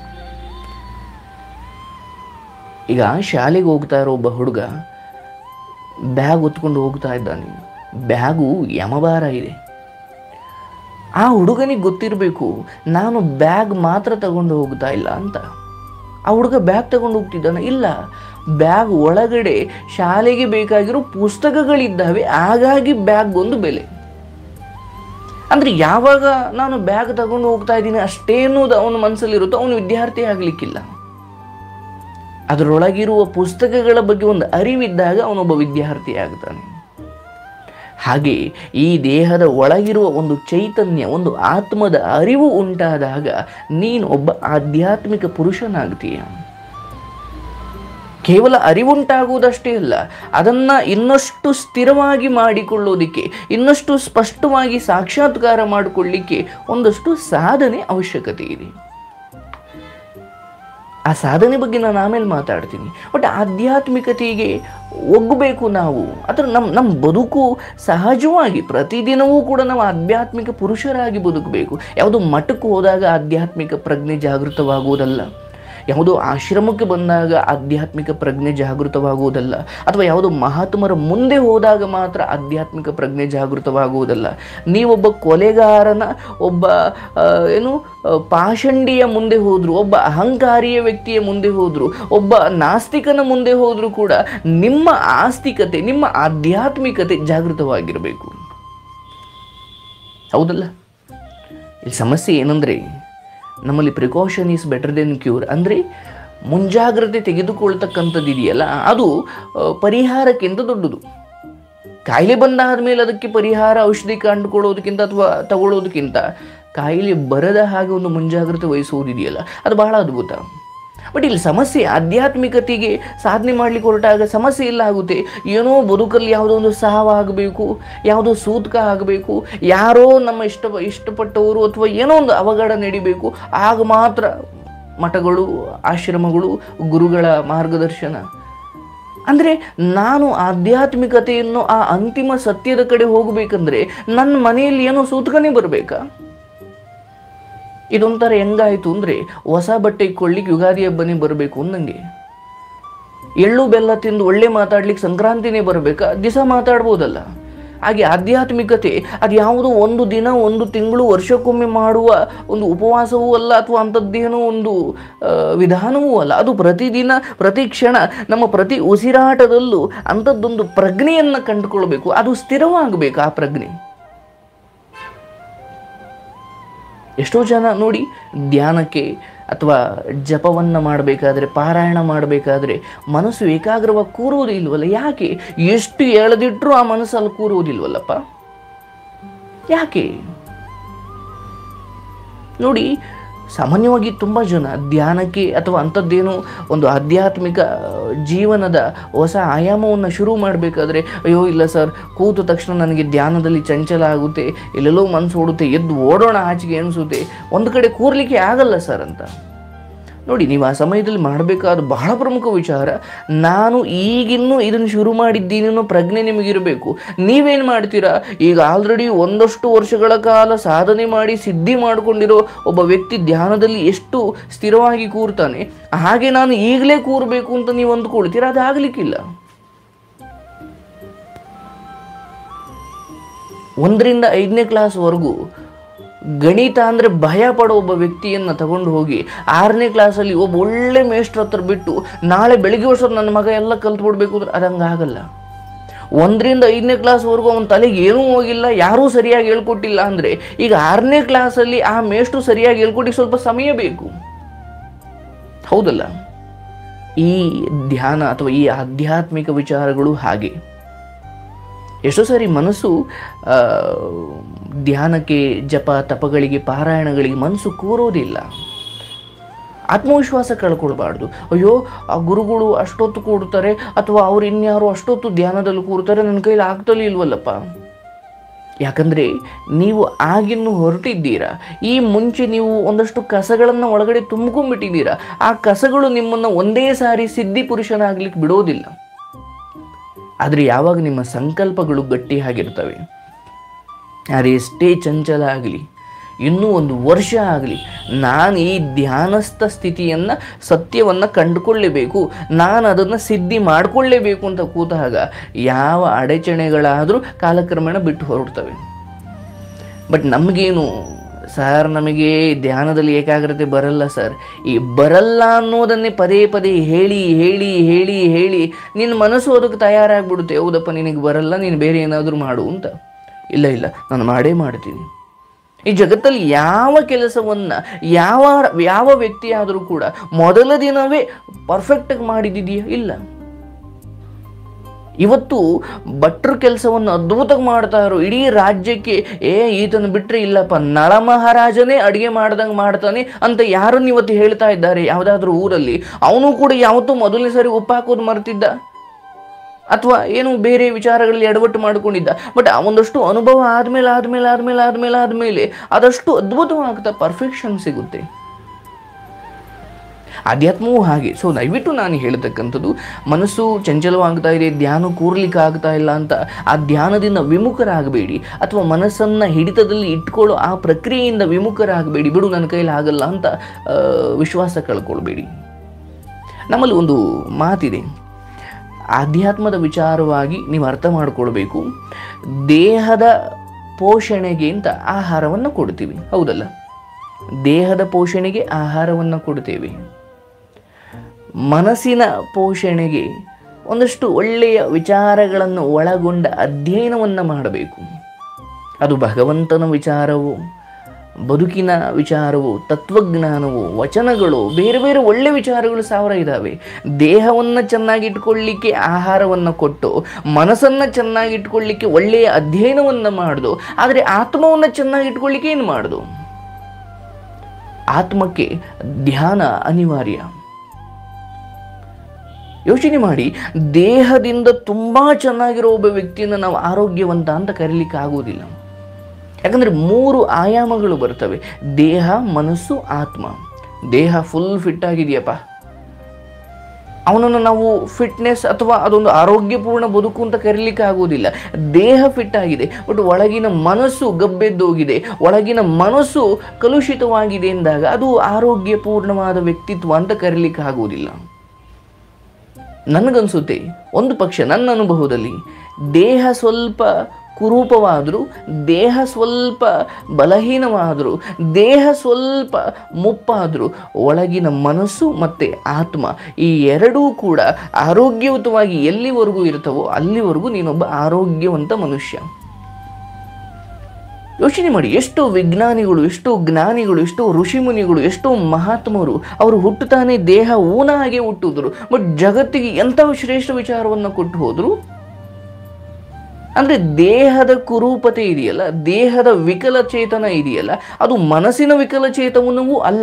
ಈಗ ಶಾಲೆಗೆ ಹೋಗ್ತಾ ಇರೋ ಒಬ್ಬ ಹುಡುಗ ಬ್ಯಾಗ್ ಹೊತ್ಕೊಂಡು ಹೋಗ್ತಾ ಇದ್ದಾನೆ ಬ್ಯಾಗು ಯಮಭಾರ ಇದೆ ಆ ಹುಡುಗನಿಗೆ ಗೊತ್ತಿರಬೇಕು ನಾನು ಬ್ಯಾಗ್ ಮಾತ್ರ ತಗೊಂಡು ಹೋಗ್ತಾ ಇಲ್ಲ ಅಂತ ಆ ಹುಡುಗ ಬ್ಯಾಗ್ ತಗೊಂಡು ಹೋಗ್ತಿದ್ದಾನೆ ಇಲ್ಲ ಬ್ಯಾಗ್ ಒಳಗಡೆ ಶಾಲೆಗೆ ಬೇಕಾಗಿರೋ ಪುಸ್ತಕಗಳಿದ್ದಾವೆ ಹಾಗಾಗಿ ಬ್ಯಾಗ್ ಒಂದು ಬೆಲೆ ಅಂದ್ರೆ ಯಾವಾಗ ನಾನು ಬ್ಯಾಗ್ ತಗೊಂಡು ಹೋಗ್ತಾ ಇದ್ದೀನಿ ಅಷ್ಟೇ ಅನ್ನೋದು ಅವನ ಮನಸ್ಸಲ್ಲಿರುತ್ತೋ ಅವನು ವಿದ್ಯಾರ್ಥಿ ಆಗಲಿಕ್ಕಿಲ್ಲ ಅದರೊಳಗಿರುವ ಪುಸ್ತಕಗಳ ಬಗ್ಗೆ ಒಂದು ಅರಿವಿದ್ದಾಗ ಅವನೊಬ್ಬ ವಿದ್ಯಾರ್ಥಿ ಆಗ್ತಾನೆ ಹಾಗೆ ಈ ದೇಹದ ಒಳಗಿರುವ ಒಂದು ಚೈತನ್ಯ ಒಂದು ಆತ್ಮದ ಅರಿವು ಉಂಟಾದಾಗ ನೀನು ಒಬ್ಬ ಆಧ್ಯಾತ್ಮಿಕ ಪುರುಷನಾಗ್ತೀಯ ಕೇವಲ ಅರಿವುಂಟಾಗುವುದಷ್ಟೇ ಅಲ್ಲ ಅದನ್ನು ಇನ್ನಷ್ಟು ಸ್ಥಿರವಾಗಿ ಮಾಡಿಕೊಳ್ಳೋದಿಕ್ಕೆ ಇನ್ನಷ್ಟು ಸ್ಪಷ್ಟವಾಗಿ ಸಾಕ್ಷಾತ್ಕಾರ ಮಾಡಿಕೊಳ್ಳಿಕ್ಕೆ ಒಂದಷ್ಟು ಸಾಧನೆ ಅವಶ್ಯಕತೆ ಇದೆ ಆ ಸಾಧನೆ ಬಗ್ಗೆ ನಾನು ಆಮೇಲೆ ಮಾತಾಡ್ತೀನಿ ಬಟ್ ಆಧ್ಯಾತ್ಮಿಕತೆಗೆ ಒಗ್ಗಬೇಕು ನಾವು ಅದರ ನಮ್ಮ ನಮ್ಮ ಬದುಕು ಸಹಜವಾಗಿ ಪ್ರತಿದಿನವೂ ಕೂಡ ನಾವು ಆಧ್ಯಾತ್ಮಿಕ ಪುರುಷರಾಗಿ ಬದುಕಬೇಕು ಯಾವುದೋ ಮಠಕ್ಕೆ ಹೋದಾಗ ಆಧ್ಯಾತ್ಮಿಕ ಪ್ರಜ್ಞೆ ಜಾಗೃತವಾಗುವುದಲ್ಲ ಯಾವುದೋ ಆಶ್ರಮಕ್ಕೆ ಬಂದಾಗ ಆಧ್ಯಾತ್ಮಿಕ ಪ್ರಜ್ಞೆ ಜಾಗೃತವಾಗುವುದಲ್ಲ ಅಥವಾ ಯಾವುದೋ ಮಹಾತ್ಮರ ಮುಂದೆ ಹೋದಾಗ ಮಾತ್ರ ಆಧ್ಯಾತ್ಮಿಕ ಪ್ರಜ್ಞೆ ಜಾಗೃತವಾಗುವುದಲ್ಲ ನೀವೊಬ್ಬ ಕೊಲೆಗಾರನ ಒಬ್ಬ ಆ, ಏನು ಆ, ಪಾಷಂಡಿಯ ಮುಂದೆ ಹೋದ್ರು ಒಬ್ಬ ಅಹಂಕಾರಿಯ ವ್ಯಕ್ತಿಯ ಮುಂದೆ ಹೋದ್ರು ಒಬ್ಬ ನಾಸ್ತಿಕನ ಮುಂದೆ ಹೋದ್ರು ಕೂಡ ನಿಮ್ಮ ಆಸ್ತಿಕತೆ ನಿಮ್ಮ ಆಧ್ಯಾತ್ಮಿಕತೆ ಜಾಗೃತವಾಗಿರಬೇಕು ಹೌದಲ್ಲ ಇಲ್ಲಿ ಸಮಸ್ಯೆ ಏನಂದರೆ ನಮ್ಮಲ್ಲಿ precaution is better than cure ಅಂದರೆ ಮುಂಜಾಗ್ರತೆ ತೆಗೆದುಕೊಳ್ತಕ್ಕಂಥದ್ದು ಇದೆಯಲ್ಲ ಅದು ಆ, ಪರಿಹಾರಕ್ಕಿಂತ ದೊಡ್ಡದು ಕಾಯಿಲೆ ಬಂದಾದ ಮೇಲೆ ಅದಕ್ಕೆ ಪರಿಹಾರ ಔಷಧಿ ಕಂಡುಕೊಳ್ಳೋದಕ್ಕಿಂತ ಅಥವಾ ತಗೊಳ್ಳೋದಕ್ಕಿಂತ ಕಾಯಿಲೆ ಬರದ ಹಾಗೆ ಒಂದು ಮುಂಜಾಗ್ರತೆ ವಹಿಸುವುದಿದೆಯಲ್ಲ ಅದು ಬಹಳ ಅದ್ಭುತ ಬಟ್ ಇಲ್ಲಿ ಸಮಸ್ಯೆ ಆಧ್ಯಾತ್ಮಿಕತೆಗೆ ಸಾಧನೆ ಮಾಡ್ಲಿಕ್ಕೆ ಹೊರಟಾಗ ಸಮಸ್ಯೆ ಇಲ್ಲ ಆಗುತ್ತೆ ಏನೋ ಬದುಕಲ್ಲಿ ಯಾವುದೋ ಒಂದು ಸಾವಾಗಬೇಕು ಯಾವುದೋ ಸೂತಕ ಆಗಬೇಕು ಯಾರೋ ನಮ್ಮ ಇಷ್ಟ ಇಷ್ಟಪಟ್ಟವರು ಅಥವಾ ಏನೋ ಒಂದು ಅವಘಡ ನಡಿಬೇಕು ಆಗ ಮಾತ್ರ ಮಠಗಳು ಆಶ್ರಮಗಳು ಗುರುಗಳ ಮಾರ್ಗದರ್ಶನ ಅಂದರೆ ನಾನು ಆಧ್ಯಾತ್ಮಿಕತೆಯನ್ನು ಆ ಅಂತಿಮ ಸತ್ಯದ ಕಡೆ ಹೋಗಬೇಕಂದ್ರೆ ನನ್ನ ಮನೆಯಲ್ಲಿ ಏನೋ ಸೂತಕನೇ ಬರಬೇಕಾ ಇದೊಂಥರ ಹೆಂಗಾಯಿತು ಅಂದರೆ ಹೊಸ ಬಟ್ಟೆ ಕೊಳ್ಳಿಕ್ಕೆ ಯುಗಾದಿ ಹಬ್ಬನೇ ಬರಬೇಕು ಅಂದಂಗೆ ಎಳ್ಳು ಬೆಲ್ಲ ತಿಂದು ಒಳ್ಳೆ ಮಾತಾಡ್ಲಿಕ್ಕೆ ಸಂಕ್ರಾಂತಿನೇ ಬರಬೇಕಾ ದಿವಸ ಮಾತಾಡ್ಬೋದಲ್ಲ ಹಾಗೆ ಆಧ್ಯಾತ್ಮಿಕತೆ ಅದು ಯಾವುದೋ ಒಂದು ದಿನ ಒಂದು ತಿಂಗಳು ವರ್ಷಕ್ಕೊಮ್ಮೆ ಮಾಡುವ ಒಂದು ಉಪವಾಸವೂ ಅಲ್ಲ ಅಥವಾ ಅಂಥದ್ದೇನೋ ಒಂದು ಆ, ವಿಧಾನವೂ ಅಲ್ಲ ಅದು ಪ್ರತಿದಿನ ಪ್ರತಿ ಕ್ಷಣ ನಮ್ಮ ಪ್ರತಿ ಉಸಿರಾಟದಲ್ಲೂ ಅಂಥದ್ದೊಂದು ಪ್ರಜ್ಞೆಯನ್ನು ಕಂಡುಕೊಳ್ಬೇಕು ಅದು ಸ್ಥಿರವಾಗಬೇಕು ಆ ಪ್ರಜ್ಞೆ ಎಷ್ಟೋ ಜನ ನೋಡಿ ಧ್ಯಾನಕ್ಕೆ ಅಥವಾ ಜಪವನ್ನು ಮಾಡಬೇಕಾದ್ರೆ ಪಾರಾಯಣ ಮಾಡಬೇಕಾದ್ರೆ ಮನಸ್ಸು ಏಕಾಗ್ರವಾಗಿ ಕೂರುವುದೇ ಇಲ್ವಲ್ಲ ಯಾಕೆ ಎಷ್ಟು ಎಳೆದಿಟ್ಟರೂ ಆ ಮನಸ್ಸಲ್ಲಿ ಕೂರುವುದಿಲ್ವಲ್ಲಪ್ಪ ಯಾಕೆ ನೋಡಿ ಸಾಮಾನ್ಯವಾಗಿ ತುಂಬ ಜನ ಧ್ಯಾನಕ್ಕೆ ಅಥವಾ ಅಂಥದ್ದೇನೋ ಒಂದು ಆಧ್ಯಾತ್ಮಿಕ ಜೀವನದ ಹೊಸ ಆಯಾಮವನ್ನು ಶುರು ಮಾಡಬೇಕಾದ್ರೆ ಅಯ್ಯೋ ಇಲ್ಲ ಸರ್ ಕೂತ ತಕ್ಷಣ ನನಗೆ ಧ್ಯಾನದಲ್ಲಿ ಚಂಚಲ ಆಗುತ್ತೆ ಎಲ್ಲೆಲ್ಲೋ ಮನಸ್ಸು ಓಡುತ್ತೆ ಎದ್ದು ಓಡೋಣ ಆಚೆಗೆ ಅನಿಸುತ್ತೆ ಒಂದು ಕಡೆ ಕೂರ್ಲಿಕ್ಕೆ ಆಗಲ್ಲ ಸರ್ ಅಂತ ನೋಡಿ ನೀವು ಆ ಸಮಯದಲ್ಲಿ ಮಾಡಬೇಕಾದ ಬಹಳ ಪ್ರಮುಖ ವಿಚಾರ ನಾನು ಈಗಿನ್ನೂ ಇದನ್ನು ಶುರು ಮಾಡಿದ್ದೀನಿ ಅನ್ನೋ ಪ್ರಜ್ಞೆ ನಿಮಗಿರಬೇಕು ನೀವೇನು ಮಾಡ್ತೀರಾ ಈಗ ಆಲ್ರೆಡಿ ಒಂದಷ್ಟು ವರ್ಷಗಳ ಕಾಲ ಸಾಧನೆ ಮಾಡಿ ಸಿದ್ಧಿ ಮಾಡಿಕೊಂಡಿರೋ ಒಬ್ಬ ವ್ಯಕ್ತಿ ಧ್ಯಾನದಲ್ಲಿ ಎಷ್ಟು ಸ್ಥಿರವಾಗಿ ಕೂರ್ತಾನೆ ಹಾಗೆ ನಾನು ಈಗಲೇ ಕೂರಬೇಕು ಅಂತ ನೀವು ಅಂದ್ಕೊಳ್ತೀರಾ ಅದು ಆಗಲಿಕ್ಕಿಲ್ಲ ಒಂದರಿಂದ ಐದನೇ ಕ್ಲಾಸ್ವರೆಗೂ ಗಣಿತ ಅಂದರೆ ಭಯ ಪಡೋ ಒಬ್ಬ ವ್ಯಕ್ತಿಯನ್ನು ತಗೊಂಡು ಹೋಗಿ ಆರನೇ ಕ್ಲಾಸಲ್ಲಿ ಒಬ್ಬ ಒಳ್ಳೆ ಮೇಷ್ಟ್ರ ಹತ್ರ ಬಿಟ್ಟು ನಾಳೆ ಬೆಳಿಗ್ಗೆ ವರ್ಷದ ನನ್ನ ಮಗ ಎಲ್ಲ ಕಲ್ತು ಬಿಡ್ಬೇಕು ಅಂದ್ರೆ ಅದು ಹಂಗಾಗಲ್ಲ ಒಂದರಿಂದ ಐದನೇ ಕ್ಲಾಸ್ವರೆಗೂ ಅವನ ತಲೆಗೆ ಏನೂ ಹೋಗಿಲ್ಲ ಯಾರೂ ಸರಿಯಾಗಿ ಹೇಳ್ಕೊಟ್ಟಿಲ್ಲ ಅಂದರೆ ಈಗ ಆರನೇ ಕ್ಲಾಸಲ್ಲಿ ಆ ಮೇಷ್ಟ್ರು ಸರಿಯಾಗಿ ಹೇಳ್ಕೊಟ್ಟು ಸ್ವಲ್ಪ ಸಮಯ ಬೇಕು ಹೌದಲ್ಲ ಈ ಧ್ಯಾನ ಅಥವಾ ಈ ಆಧ್ಯಾತ್ಮಿಕ ವಿಚಾರಗಳು ಹಾಗೆ ಎಷ್ಟೋ ಸಾರಿ ಮನಸ್ಸು ಆ, ಧ್ಯಾನಕ್ಕೆ ಜಪ ತಪಗಳಿಗೆ ಪಾರಾಯಣಗಳಿಗೆ ಮನಸ್ಸು ಕೂರೋದಿಲ್ಲ ಆತ್ಮವಿಶ್ವಾಸ ಕಳ್ಕೊಳ್ಬಾರ್ದು ಅಯ್ಯೋ ಆ ಗುರುಗಳು ಅಷ್ಟೊತ್ತು ಕೂಡ್ತಾರೆ ಅಥವಾ ಅವ್ರು ಇನ್ಯಾರು ಅಷ್ಟೊತ್ತು ಧ್ಯಾನದಲ್ಲಿ ಕೂರ್ತಾರೆ ನನ್ನ ಕೈಲಿ ಆಗ್ತಲೇ ಇಲ್ವಲ್ಲಪ್ಪ ಯಾಕಂದರೆ ನೀವು ಆಗಿನ್ನು ಹೊರಟಿದ್ದೀರಾ ಈ ಮುಂಚೆ ನೀವು ಒಂದಷ್ಟು ಕಸಗಳನ್ನು ಒಳಗಡೆ ತುಂಬ್ಕೊಂಡ್ಬಿಟ್ಟಿದ್ದೀರಾ ಆ ಕಸಗಳು ನಿಮ್ಮನ್ನು ಒಂದೇ ಸಾರಿ ಸಿದ್ಧಿ ಪುರುಷನಾಗ್ಲಿಕ್ಕೆ ಬಿಡೋದಿಲ್ಲ ಆದರೆ ಯಾವಾಗ ನಿಮ್ಮ ಸಂಕಲ್ಪಗಳು ಗಟ್ಟಿಯಾಗಿರ್ತವೆ ಯಾರೆಷ್ಟೇ ಚಂಚಲ ಆಗಲಿ ಇನ್ನೂ ಒಂದು ವರ್ಷ ಆಗಲಿ ನಾನು ಈ ಧ್ಯಾನಸ್ಥ ಸ್ಥಿತಿಯನ್ನು ಸತ್ಯವನ್ನು ಕಂಡುಕೊಳ್ಳೇಬೇಕು ನಾನು ಅದನ್ನು ಸಿದ್ಧಿ ಮಾಡಿಕೊಳ್ಳೇಬೇಕು ಅಂತ ಕೂತಾಗ ಯಾವ ಅಡಚಣೆಗಳಾದರೂ ಕಾಲಕ್ರಮೇಣ ಬಿಟ್ಟು ಹೊರಡ್ತವೆ ಬಟ್ ನಮಗೇನು ಸರ್ ನಮಗೆ ಧ್ಯಾನದಲ್ಲಿ ಏಕಾಗ್ರತೆ ಬರಲ್ಲ ಸರ್ ಈ ಬರಲ್ಲ ಅನ್ನೋದನ್ನೇ ಪದೇ ಪದೇ ಹೇಳಿ ಹೇಳಿ ಹೇಳಿ ಹೇಳಿ ನಿನ್ನ ಮನಸ್ಸು ಅದಕ್ಕೆ ತಯಾರಾಗ್ಬಿಡುತ್ತೆ ಹೌದಪ್ಪ ನಿನಗೆ ಬರಲ್ಲ ನೀನು ಬೇರೆ ಏನಾದರೂ ಮಾಡು ಅಂತ ಇಲ್ಲ ಇಲ್ಲ ನಾನು ಮಾಡೇ ಮಾಡ್ತೀನಿ ಈ ಜಗತ್ತಲ್ಲಿ ಯಾವ ಕೆಲಸವನ್ನು ಯಾವ ಯಾವ ವ್ಯಕ್ತಿಯಾದರೂ ಕೂಡ ಮೊದಲ ದಿನವೇ ಪರ್ಫೆಕ್ಟಾಗಿ ಮಾಡಿದ್ದಿದೆಯಾ ಇಲ್ಲ ಇವತ್ತು ಭಟ್ರು ಕೆಲಸವನ್ನು ಅದ್ಭುತವಾಗಿ ಮಾಡ್ತಾ ಇರೋ ಇಡೀ ರಾಜ್ಯಕ್ಕೆ ಏ ಈತನ ಬಿಟ್ಟರೆ ಇಲ್ಲಪ್ಪ ನಳ ಮಹಾರಾಜನೇ ಅಡುಗೆ ಮಾಡ್ದಂಗೆ ಮಾಡ್ತಾನೆ ಅಂತ ಯಾರನ್ನು ಇವತ್ತು ಹೇಳ್ತಾ ಇದ್ದಾರೆ ಯಾವುದಾದ್ರೂ ಊರಲ್ಲಿ ಅವನು ಕೂಡ ಯಾವತ್ತೂ ಮೊದಲನೇ ಸರಿ ಉಪ್ಪು ಹಾಕೋದು ಮರ್ತಿದ್ದ ಅಥವಾ ಏನು ಬೇರೆ ವಿಚಾರಗಳಲ್ಲಿ ಎಡವಟ್ಟು ಮಾಡಿಕೊಂಡಿದ್ದ ಬಟ್ ಆ ಒಂದಷ್ಟು ಅನುಭವ ಆದಮೇಲೆ ಆದಮೇಲೆ ಆದಮೇಲೆ ಆದಮೇಲೆ ಆದಮೇಲೆ ಅದಷ್ಟು ಅದ್ಭುತವಾಗ್ತಾ ಪರ್ಫೆಕ್ಷನ್ ಸಿಗುತ್ತೆ ಆಧ್ಯಾತ್ಮವೂ ಹಾಗೆ ಸೊ ದಯವಿಟ್ಟು ನಾನು ಹೇಳ್ತಕ್ಕಂಥದ್ದು ಮನಸ್ಸು ಚಂಚಲವಾಗ್ತಾ ಇದೆ ಧ್ಯಾನ ಕೂರ್ಲಿಕ್ಕೆ ಆಗ್ತಾ ಇಲ್ಲ ಅಂತ ಆ ಧ್ಯಾನದಿಂದ ವಿಮುಖರಾಗಬೇಡಿ ಅಥವಾ ಮನಸ್ಸನ್ನು ಹಿಡಿತದಲ್ಲಿ ಇಟ್ಕೊಳ್ಳೋ ಆ ಪ್ರಕ್ರಿಯೆಯಿಂದ ವಿಮುಖರಾಗಬೇಡಿ ಬಿಡು ನನ್ನ ಕೈಲಿ ಆಗಲ್ಲ ಅಂತ ಆ, ವಿಶ್ವಾಸ ಕಳ್ಕೊಳ್ಬೇಡಿ ನಮ್ಮಲ್ಲಿ ಒಂದು ಮಾತಿದೆ ಆಧ್ಯಾತ್ಮದ ವಿಚಾರವಾಗಿ ನೀವು ಅರ್ಥ ಮಾಡಿಕೊಳ್ಬೇಕು ದೇಹದ ಪೋಷಣೆಗೆ ಅಂತ ಆಹಾರವನ್ನು ಕೊಡ್ತೀವಿ ಹೌದಲ್ಲ ದೇಹದ ಪೋಷಣೆಗೆ ಆಹಾರವನ್ನು ಕೊಡ್ತೇವೆ ಮನಸ್ಸಿನ ಪೋಷಣೆಗೆ ಒಂದಷ್ಟು ಒಳ್ಳೆಯ ವಿಚಾರಗಳನ್ನು ಒಳಗೊಂಡ ಅಧ್ಯಯನವನ್ನು ಮಾಡಬೇಕು ಅದು ಭಗವಂತನ ವಿಚಾರವು ಬದುಕಿನ ವಿಚಾರವು ತತ್ವಜ್ಞಾನವು ವಚನಗಳು ಬೇರೆ ಬೇರೆ ಒಳ್ಳೆ ವಿಚಾರಗಳು ಸಾವಿರ ಇದ್ದಾವೆ ದೇಹವನ್ನು ಚೆನ್ನಾಗಿಟ್ಕೊಳ್ಳಿಕ್ಕೆ ಆಹಾರವನ್ನು ಕೊಟ್ಟು ಮನಸ್ಸನ್ನು ಚೆನ್ನಾಗಿಟ್ಕೊಳ್ಳಿಕ್ಕೆ ಒಳ್ಳೆಯ ಅಧ್ಯಯನವನ್ನು ಮಾಡುದು ಆದರೆ ಆತ್ಮವನ್ನು ಚೆನ್ನಾಗಿಟ್ಕೊಳ್ಳಿಕ್ಕೆ ಏನು ಮಾಡುದು ಆತ್ಮಕ್ಕೆ ಧ್ಯಾನ ಅನಿವಾರ್ಯ ಯೋಚನೆ ಮಾಡಿ ದೇಹದಿಂದ ತುಂಬ ಚೆನ್ನಾಗಿರೋ ಒಬ್ಬ ವ್ಯಕ್ತಿಯನ್ನು ನಾವು ಆರೋಗ್ಯವಂತ ಅಂತ ಕರೀಲಿಕ್ಕೆ ಆಗುವುದಿಲ್ಲ ಯಾಕಂದರೆ ಮೂರು ಆಯಾಮಗಳು ಬರ್ತವೆ ದೇಹ ಮನಸ್ಸು ಆತ್ಮ ದೇಹ ಫುಲ್ ಫಿಟ್ ಆಗಿದೆಯಪ್ಪ ಅವನನ್ನು ನಾವು ಫಿಟ್ನೆಸ್ ಅಥವಾ ಅದೊಂದು ಆರೋಗ್ಯಪೂರ್ಣ ಬದುಕು ಅಂತ ಕರೀಲಿಕ್ಕೆ ಆಗುವುದಿಲ್ಲ ದೇಹ ಫಿಟ್ ಆಗಿದೆ ಬಟ್ ಒಳಗಿನ ಮನಸ್ಸು ಗಬ್ಬೆದ್ದೋಗಿದೆ ಒಳಗಿನ ಮನಸ್ಸು ಕಲುಷಿತವಾಗಿದೆ ಎಂದಾಗ ಅದು ಆರೋಗ್ಯಪೂರ್ಣವಾದ ವ್ಯಕ್ತಿತ್ವ ಅಂತ ಕರೀಲಿಕ್ಕೆ ಆಗುವುದಿಲ್ಲ ನನಗನ್ಸುತ್ತೆ ಒಂದು ಪಕ್ಷ ನನ್ನ ಅನುಭವದಲ್ಲಿ ದೇಹ ಸ್ವಲ್ಪ ಕುರೂಪವಾದರೂ ದೇಹ ಸ್ವಲ್ಪ ಬಲಹೀನವಾದರೂ ದೇಹ ಸ್ವಲ್ಪ ಮುಪ್ಪಾದರೂ ಒಳಗಿನ ಮನಸ್ಸು ಮತ್ತು ಆತ್ಮ ಈ ಎರಡೂ ಕೂಡ ಆರೋಗ್ಯಯುತವಾಗಿ ಎಲ್ಲಿವರೆಗೂ ಇರ್ತವೋ ಅಲ್ಲಿವರೆಗೂ ನೀನೊಬ್ಬ ಆರೋಗ್ಯವಂತ ಮನುಷ್ಯ ಯೋಚನೆ ಮಾಡಿ ಎಷ್ಟೋ ವಿಜ್ಞಾನಿಗಳು ಎಷ್ಟೋ ಜ್ಞಾನಿಗಳು ಎಷ್ಟೋ ಋಷಿಮುನಿಗಳು ಎಷ್ಟೋ ಮಹಾತ್ಮರು ಅವರು ಹುಟ್ಟುತ್ತಾನೆ ದೇಹ ಊನ ಹಾಗೆ ಹುಟ್ಟಿದ್ರು ಬಟ್ ಜಗತ್ತಿಗೆ ಎಂಥ ಶ್ರೇಷ್ಠ ವಿಚಾರವನ್ನು ಕೊಟ್ಟು ಹೋದ್ರು ಅಂದ್ರೆ ದೇಹದ ಕುರೂಪತೆ ಇದೆಯಲ್ಲ ದೇಹದ ವಿಕಲಚೇತನ ಇದೆಯಲ್ಲ ಅದು ಮನಸ್ಸಿನ ವಿಕಲಚೇತನವೂ ಅಲ್ಲ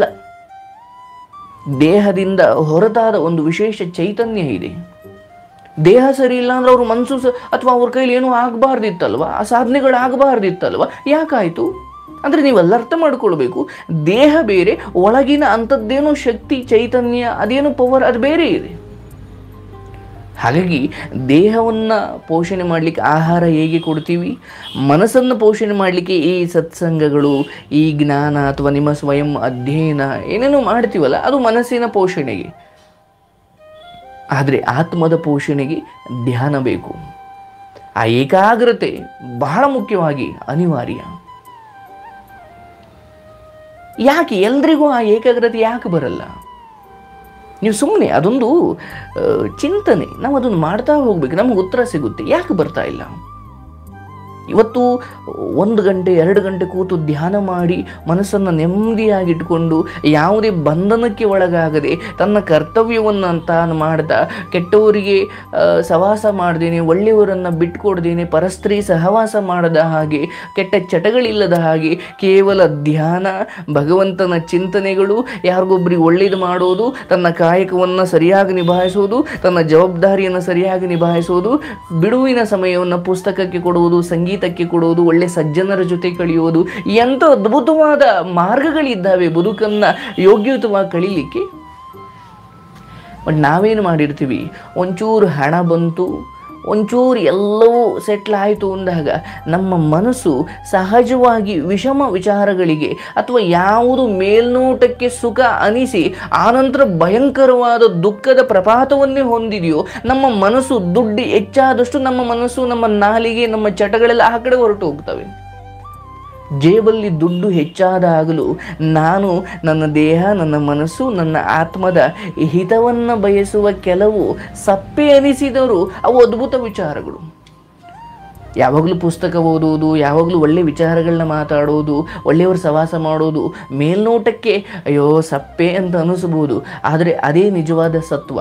ದೇಹದಿಂದ ಹೊರತಾದ ಒಂದು ವಿಶೇಷ ಚೈತನ್ಯ ಇದೆ ದೇಹ ಸರಿ ಇಲ್ಲ ಅಂದ್ರೆ ಅವ್ರ ಮನಸ್ಸು ಸ ಅಥವಾ ಅವ್ರ ಕೈಲಿ ಏನೂ ಆಗಬಾರ್ದಿತ್ತಲ್ವ ಆ ಸಾಧನೆಗಳು ಆಗಬಾರ್ದಿತ್ತಲ್ವ ಯಾಕಾಯಿತು ಅಂದರೆ ನೀವೆಲ್ಲ ಅರ್ಥ ಮಾಡ್ಕೊಳ್ಬೇಕು ದೇಹ ಬೇರೆ ಒಳಗಿನ ಅಂಥದ್ದೇನೋ ಶಕ್ತಿ ಚೈತನ್ಯ ಅದೇನೋ ಪವರ್ ಅದು ಬೇರೆ ಇದೆ ಹಾಗಾಗಿ ದೇಹವನ್ನು ಪೋಷಣೆ ಮಾಡಲಿಕ್ಕೆ ಆಹಾರ ಹೇಗೆ ಕೊಡ್ತೀವಿ ಮನಸ್ಸನ್ನು ಪೋಷಣೆ ಮಾಡಲಿಕ್ಕೆ ಈ ಸತ್ಸಂಗಗಳು ಈ ಜ್ಞಾನ ಅಥವಾ ನಿಮ್ಮ ಸ್ವಯಂ ಅಧ್ಯಯನ ಏನೇನೋ ಮಾಡ್ತೀವಲ್ಲ ಅದು ಮನಸ್ಸಿನ ಪೋಷಣೆಗೆ ಆದರೆ ಆತ್ಮದ ಪೋಷಣೆಗೆ ಧ್ಯಾನ ಬೇಕು ಆ ಏಕಾಗ್ರತೆ ಬಹಳ ಮುಖ್ಯವಾಗಿ ಅನಿವಾರ್ಯ ಯಾಕೆ ಎಲ್ರಿಗೂ ಆ ಏಕಾಗ್ರತೆ ಯಾಕೆ ಬರಲ್ಲ ನೀವು ಸುಮ್ಮನೆ ಅದೊಂದು ಆ, ಚಿಂತನೆ ನಾವು ಅದನ್ನು ಮಾಡ್ತಾ ಹೋಗ್ಬೇಕು ನಮಗೆ ಉತ್ತರ ಸಿಗುತ್ತೆ ಯಾಕೆ ಬರ್ತಾ ಇಲ್ಲ ಇವತ್ತು ಒಂದು ಗಂಟೆ ಎರಡು ಗಂಟೆ ಕೂತು ಧ್ಯಾನ ಮಾಡಿ ಮನಸ್ಸನ್ನು ನೆಮ್ಮದಿಯಾಗಿಟ್ಕೊಂಡು ಯಾವುದೇ ಬಂಧನಕ್ಕೆ ಒಳಗಾಗದೆ ತನ್ನ ಕರ್ತವ್ಯವನ್ನು ತಾನು ಮಾಡ್ತಾ ಕೆಟ್ಟವರಿಗೆ ಆ, ಸವಾಸ ಮಾಡ್ದೇನೆ ಒಳ್ಳೆಯವರನ್ನು ಬಿಟ್ಕೊಡ್ದೇನೆ ಪರಸ್ತ್ರೀ ಸಹವಾಸ ಮಾಡದ ಹಾಗೆ ಕೆಟ್ಟ ಚಟಗಳಿಲ್ಲದ ಹಾಗೆ ಕೇವಲ ಧ್ಯಾನ ಭಗವಂತನ ಚಿಂತನೆಗಳು ಯಾರಿಗೊಬ್ಬರಿಗೆ ಒಳ್ಳೇದು ಮಾಡೋದು ತನ್ನ ಕಾಯಕವನ್ನು ಸರಿಯಾಗಿ ನಿಭಾಯಿಸೋದು ತನ್ನ ಜವಾಬ್ದಾರಿಯನ್ನು ಸರಿಯಾಗಿ ನಿಭಾಯಿಸೋದು ಬಿಡುವಿನ ಸಮಯವನ್ನು ಪುಸ್ತಕಕ್ಕೆ ಕೊಡುವುದು ಸಂಗೀತಕ್ಕೆ ಕೊಡುವುದು ಒಳ್ಳೆ ಸಜ್ಜನರ ಜೊತೆ ಕಳೆಯುವುದು ಎಂಥ ಅದ್ಭುತವಾದ ಮಾರ್ಗಗಳಿದ್ದಾವೆ ಬದುಕನ್ನು ಯೋಗ್ಯಯುತವಾಗಿ ಕಳೀಲಿಕ್ಕೆ ಬಟ್ ನಾವೇನು ಮಾಡಿರ್ತೀವಿ ಒಂಚೂರು ಹಣ ಬಂತು ಒಂಚೂರು ಎಲ್ಲವೂ ಸೆಟ್ಲ್ ಆಯಿತು ಅಂದಾಗ ನಮ್ಮ ಮನಸ್ಸು ಸಹಜವಾಗಿ ವಿಷಮ ವಿಚಾರಗಳಿಗೆ ಅಥವಾ ಯಾವುದು ಮೇಲ್ನೋಟಕ್ಕೆ ಸುಖ ಅನಿಸಿ ಆನಂತರ ಭಯಂಕರವಾದ ದುಃಖದ ಪ್ರಪಾತವನ್ನೇ ಹೊಂದಿದೆಯೋ ನಮ್ಮ ಮನಸ್ಸು ದುಡ್ಡು ಹೆಚ್ಚಾದಷ್ಟು ನಮ್ಮ ಮನಸ್ಸು ನಮ್ಮ ನಾಲಿಗೆ ನಮ್ಮ ಚಟಗಳೆಲ್ಲ ಆ ಕಡೆ ಹೊರಟು ಹೋಗ್ತವೆ ಜೇಬಲ್ಲಿ ದುಡ್ಡು ಹೆಚ್ಚಾದಾಗಲೂ ನಾನು ನನ್ನ ದೇಹ ನನ್ನ ಮನಸ್ಸು ನನ್ನ ಆತ್ಮದ ಹಿತವನ್ನು ಬಯಸುವ ಕೆಲವು ಸಪ್ಪೆ ಅನಿಸಿದರೂ ಅವು ಅದ್ಭುತ ವಿಚಾರಗಳು ಯಾವಾಗಲೂ ಪುಸ್ತಕ ಓದುವುದು ಯಾವಾಗಲೂ ಒಳ್ಳೆ ವಿಚಾರಗಳನ್ನ ಮಾತಾಡೋದು ಒಳ್ಳೆಯವ್ರ ಸವಾಸ ಮಾಡೋದು ಮೇಲ್ನೋಟಕ್ಕೆ ಅಯ್ಯೋ ಸಪ್ಪೆ ಅಂತ ಅನಿಸ್ಬೋದು ಆದರೆ ಅದೇ ನಿಜವಾದ ಸತ್ವ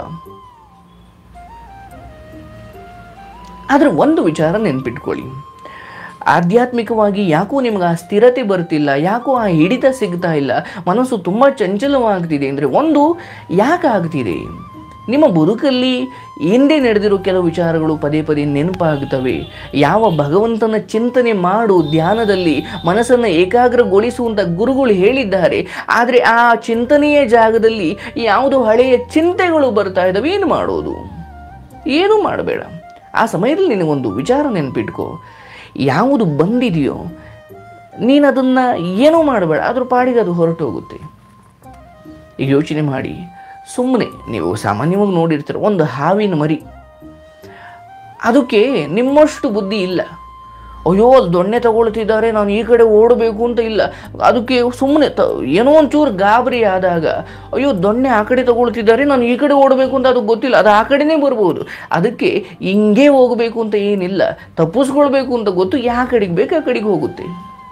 ಆದರೆ ಒಂದು ವಿಚಾರ ನೆನ್ಪಿಟ್ಕೊಳ್ಳಿ ಆಧ್ಯಾತ್ಮಿಕವಾಗಿ ಯಾಕೋ ನಿಮ್ಗೆ ಆ ಸ್ಥಿರತೆ ಬರ್ತಿಲ್ಲ ಯಾಕೋ ಆ ಹಿಡಿತ ಸಿಗ್ತಾ ಇಲ್ಲ ಮನಸ್ಸು ತುಂಬ ಚಂಚಲವಾಗ್ತಿದೆ ಅಂದರೆ ಒಂದು ಯಾಕೆ ಆಗ್ತಿದೆ ನಿಮ್ಮ ಬದುಕಲ್ಲಿ ಹಿಂದೆ ನಡೆದಿರೋ ಕೆಲವು ವಿಚಾರಗಳು ಪದೇ ಪದೇ ನೆನಪಾಗುತ್ತವೆ ಯಾವ ಭಗವಂತನ ಚಿಂತನೆ ಮಾಡು ಧ್ಯಾನದಲ್ಲಿ ಮನಸ್ಸನ್ನು ಏಕಾಗ್ರಗೊಳಿಸುವಂಥ ಗುರುಗಳು ಹೇಳಿದ್ದಾರೆ ಆದರೆ ಆ ಚಿಂತನೆಯ ಜಾಗದಲ್ಲಿ ಯಾವುದೋ ಹಳೆಯ ಚಿಂತೆಗಳು ಬರ್ತಾ ಇದ್ದಾವೆ ಏನು ಮಾಡೋದು ಏನೂ ಮಾಡಬೇಡ ಆ ಸಮಯದಲ್ಲಿ ನಿನಗೊಂದು ವಿಚಾರ ನೆನಪಿಟ್ಕೋ ಯಾವುದು ಬಂದಿದೆಯೋ ನೀನು ಅದನ್ನು ಏನೂ ಮಾಡಬೇಡ ಅದ್ರ ಪಾಡಿಗೆ ಅದು ಹೊರಟು ಹೋಗುತ್ತೆ ಈಗ ಯೋಚನೆ ಮಾಡಿ ಸುಮ್ಮನೆ ನೀವು ಸಾಮಾನ್ಯವಾಗಿ ನೋಡಿರ್ತೀರ ಒಂದು ಹಾವಿನ ಮರಿ ಅದಕ್ಕೆ ನಿಮ್ಮಷ್ಟು ಬುದ್ಧಿ ಇಲ್ಲ ಅಯ್ಯೋ ಅಲ್ಲಿ ದೊಣ್ಣೆ ತಗೊಳ್ತಿದ್ದಾರೆ ನಾನು ಈ ಕಡೆ ಓಡಬೇಕು ಅಂತ ಇಲ್ಲ ಅದಕ್ಕೆ ಸುಮ್ಮನೆ ತ ಏನೋ ಒಂಚೂರು ಗಾಬರಿ ಆದಾಗ ಅಯ್ಯೋ ದೊಣ್ಣೆ ಆ ಕಡೆ ತಗೊಳ್ತಿದ್ದಾರೆ ನಾನು ಈ ಕಡೆ ಓಡಬೇಕು ಅಂತ ಅದು ಗೊತ್ತಿಲ್ಲ ಅದು ಆ ಕಡೆನೇ ಬರ್ಬೋದು ಅದಕ್ಕೆ ಹಿಂಗೆ ಹೋಗಬೇಕು ಅಂತ ಏನಿಲ್ಲ ತಪ್ಪಿಸ್ಕೊಳ್ಬೇಕು ಅಂತ ಗೊತ್ತು ಯಾವ ಕಡೆಗೆ ಬೇಕು ಆ ಕಡೆಗೆ ಹೋಗುತ್ತೆ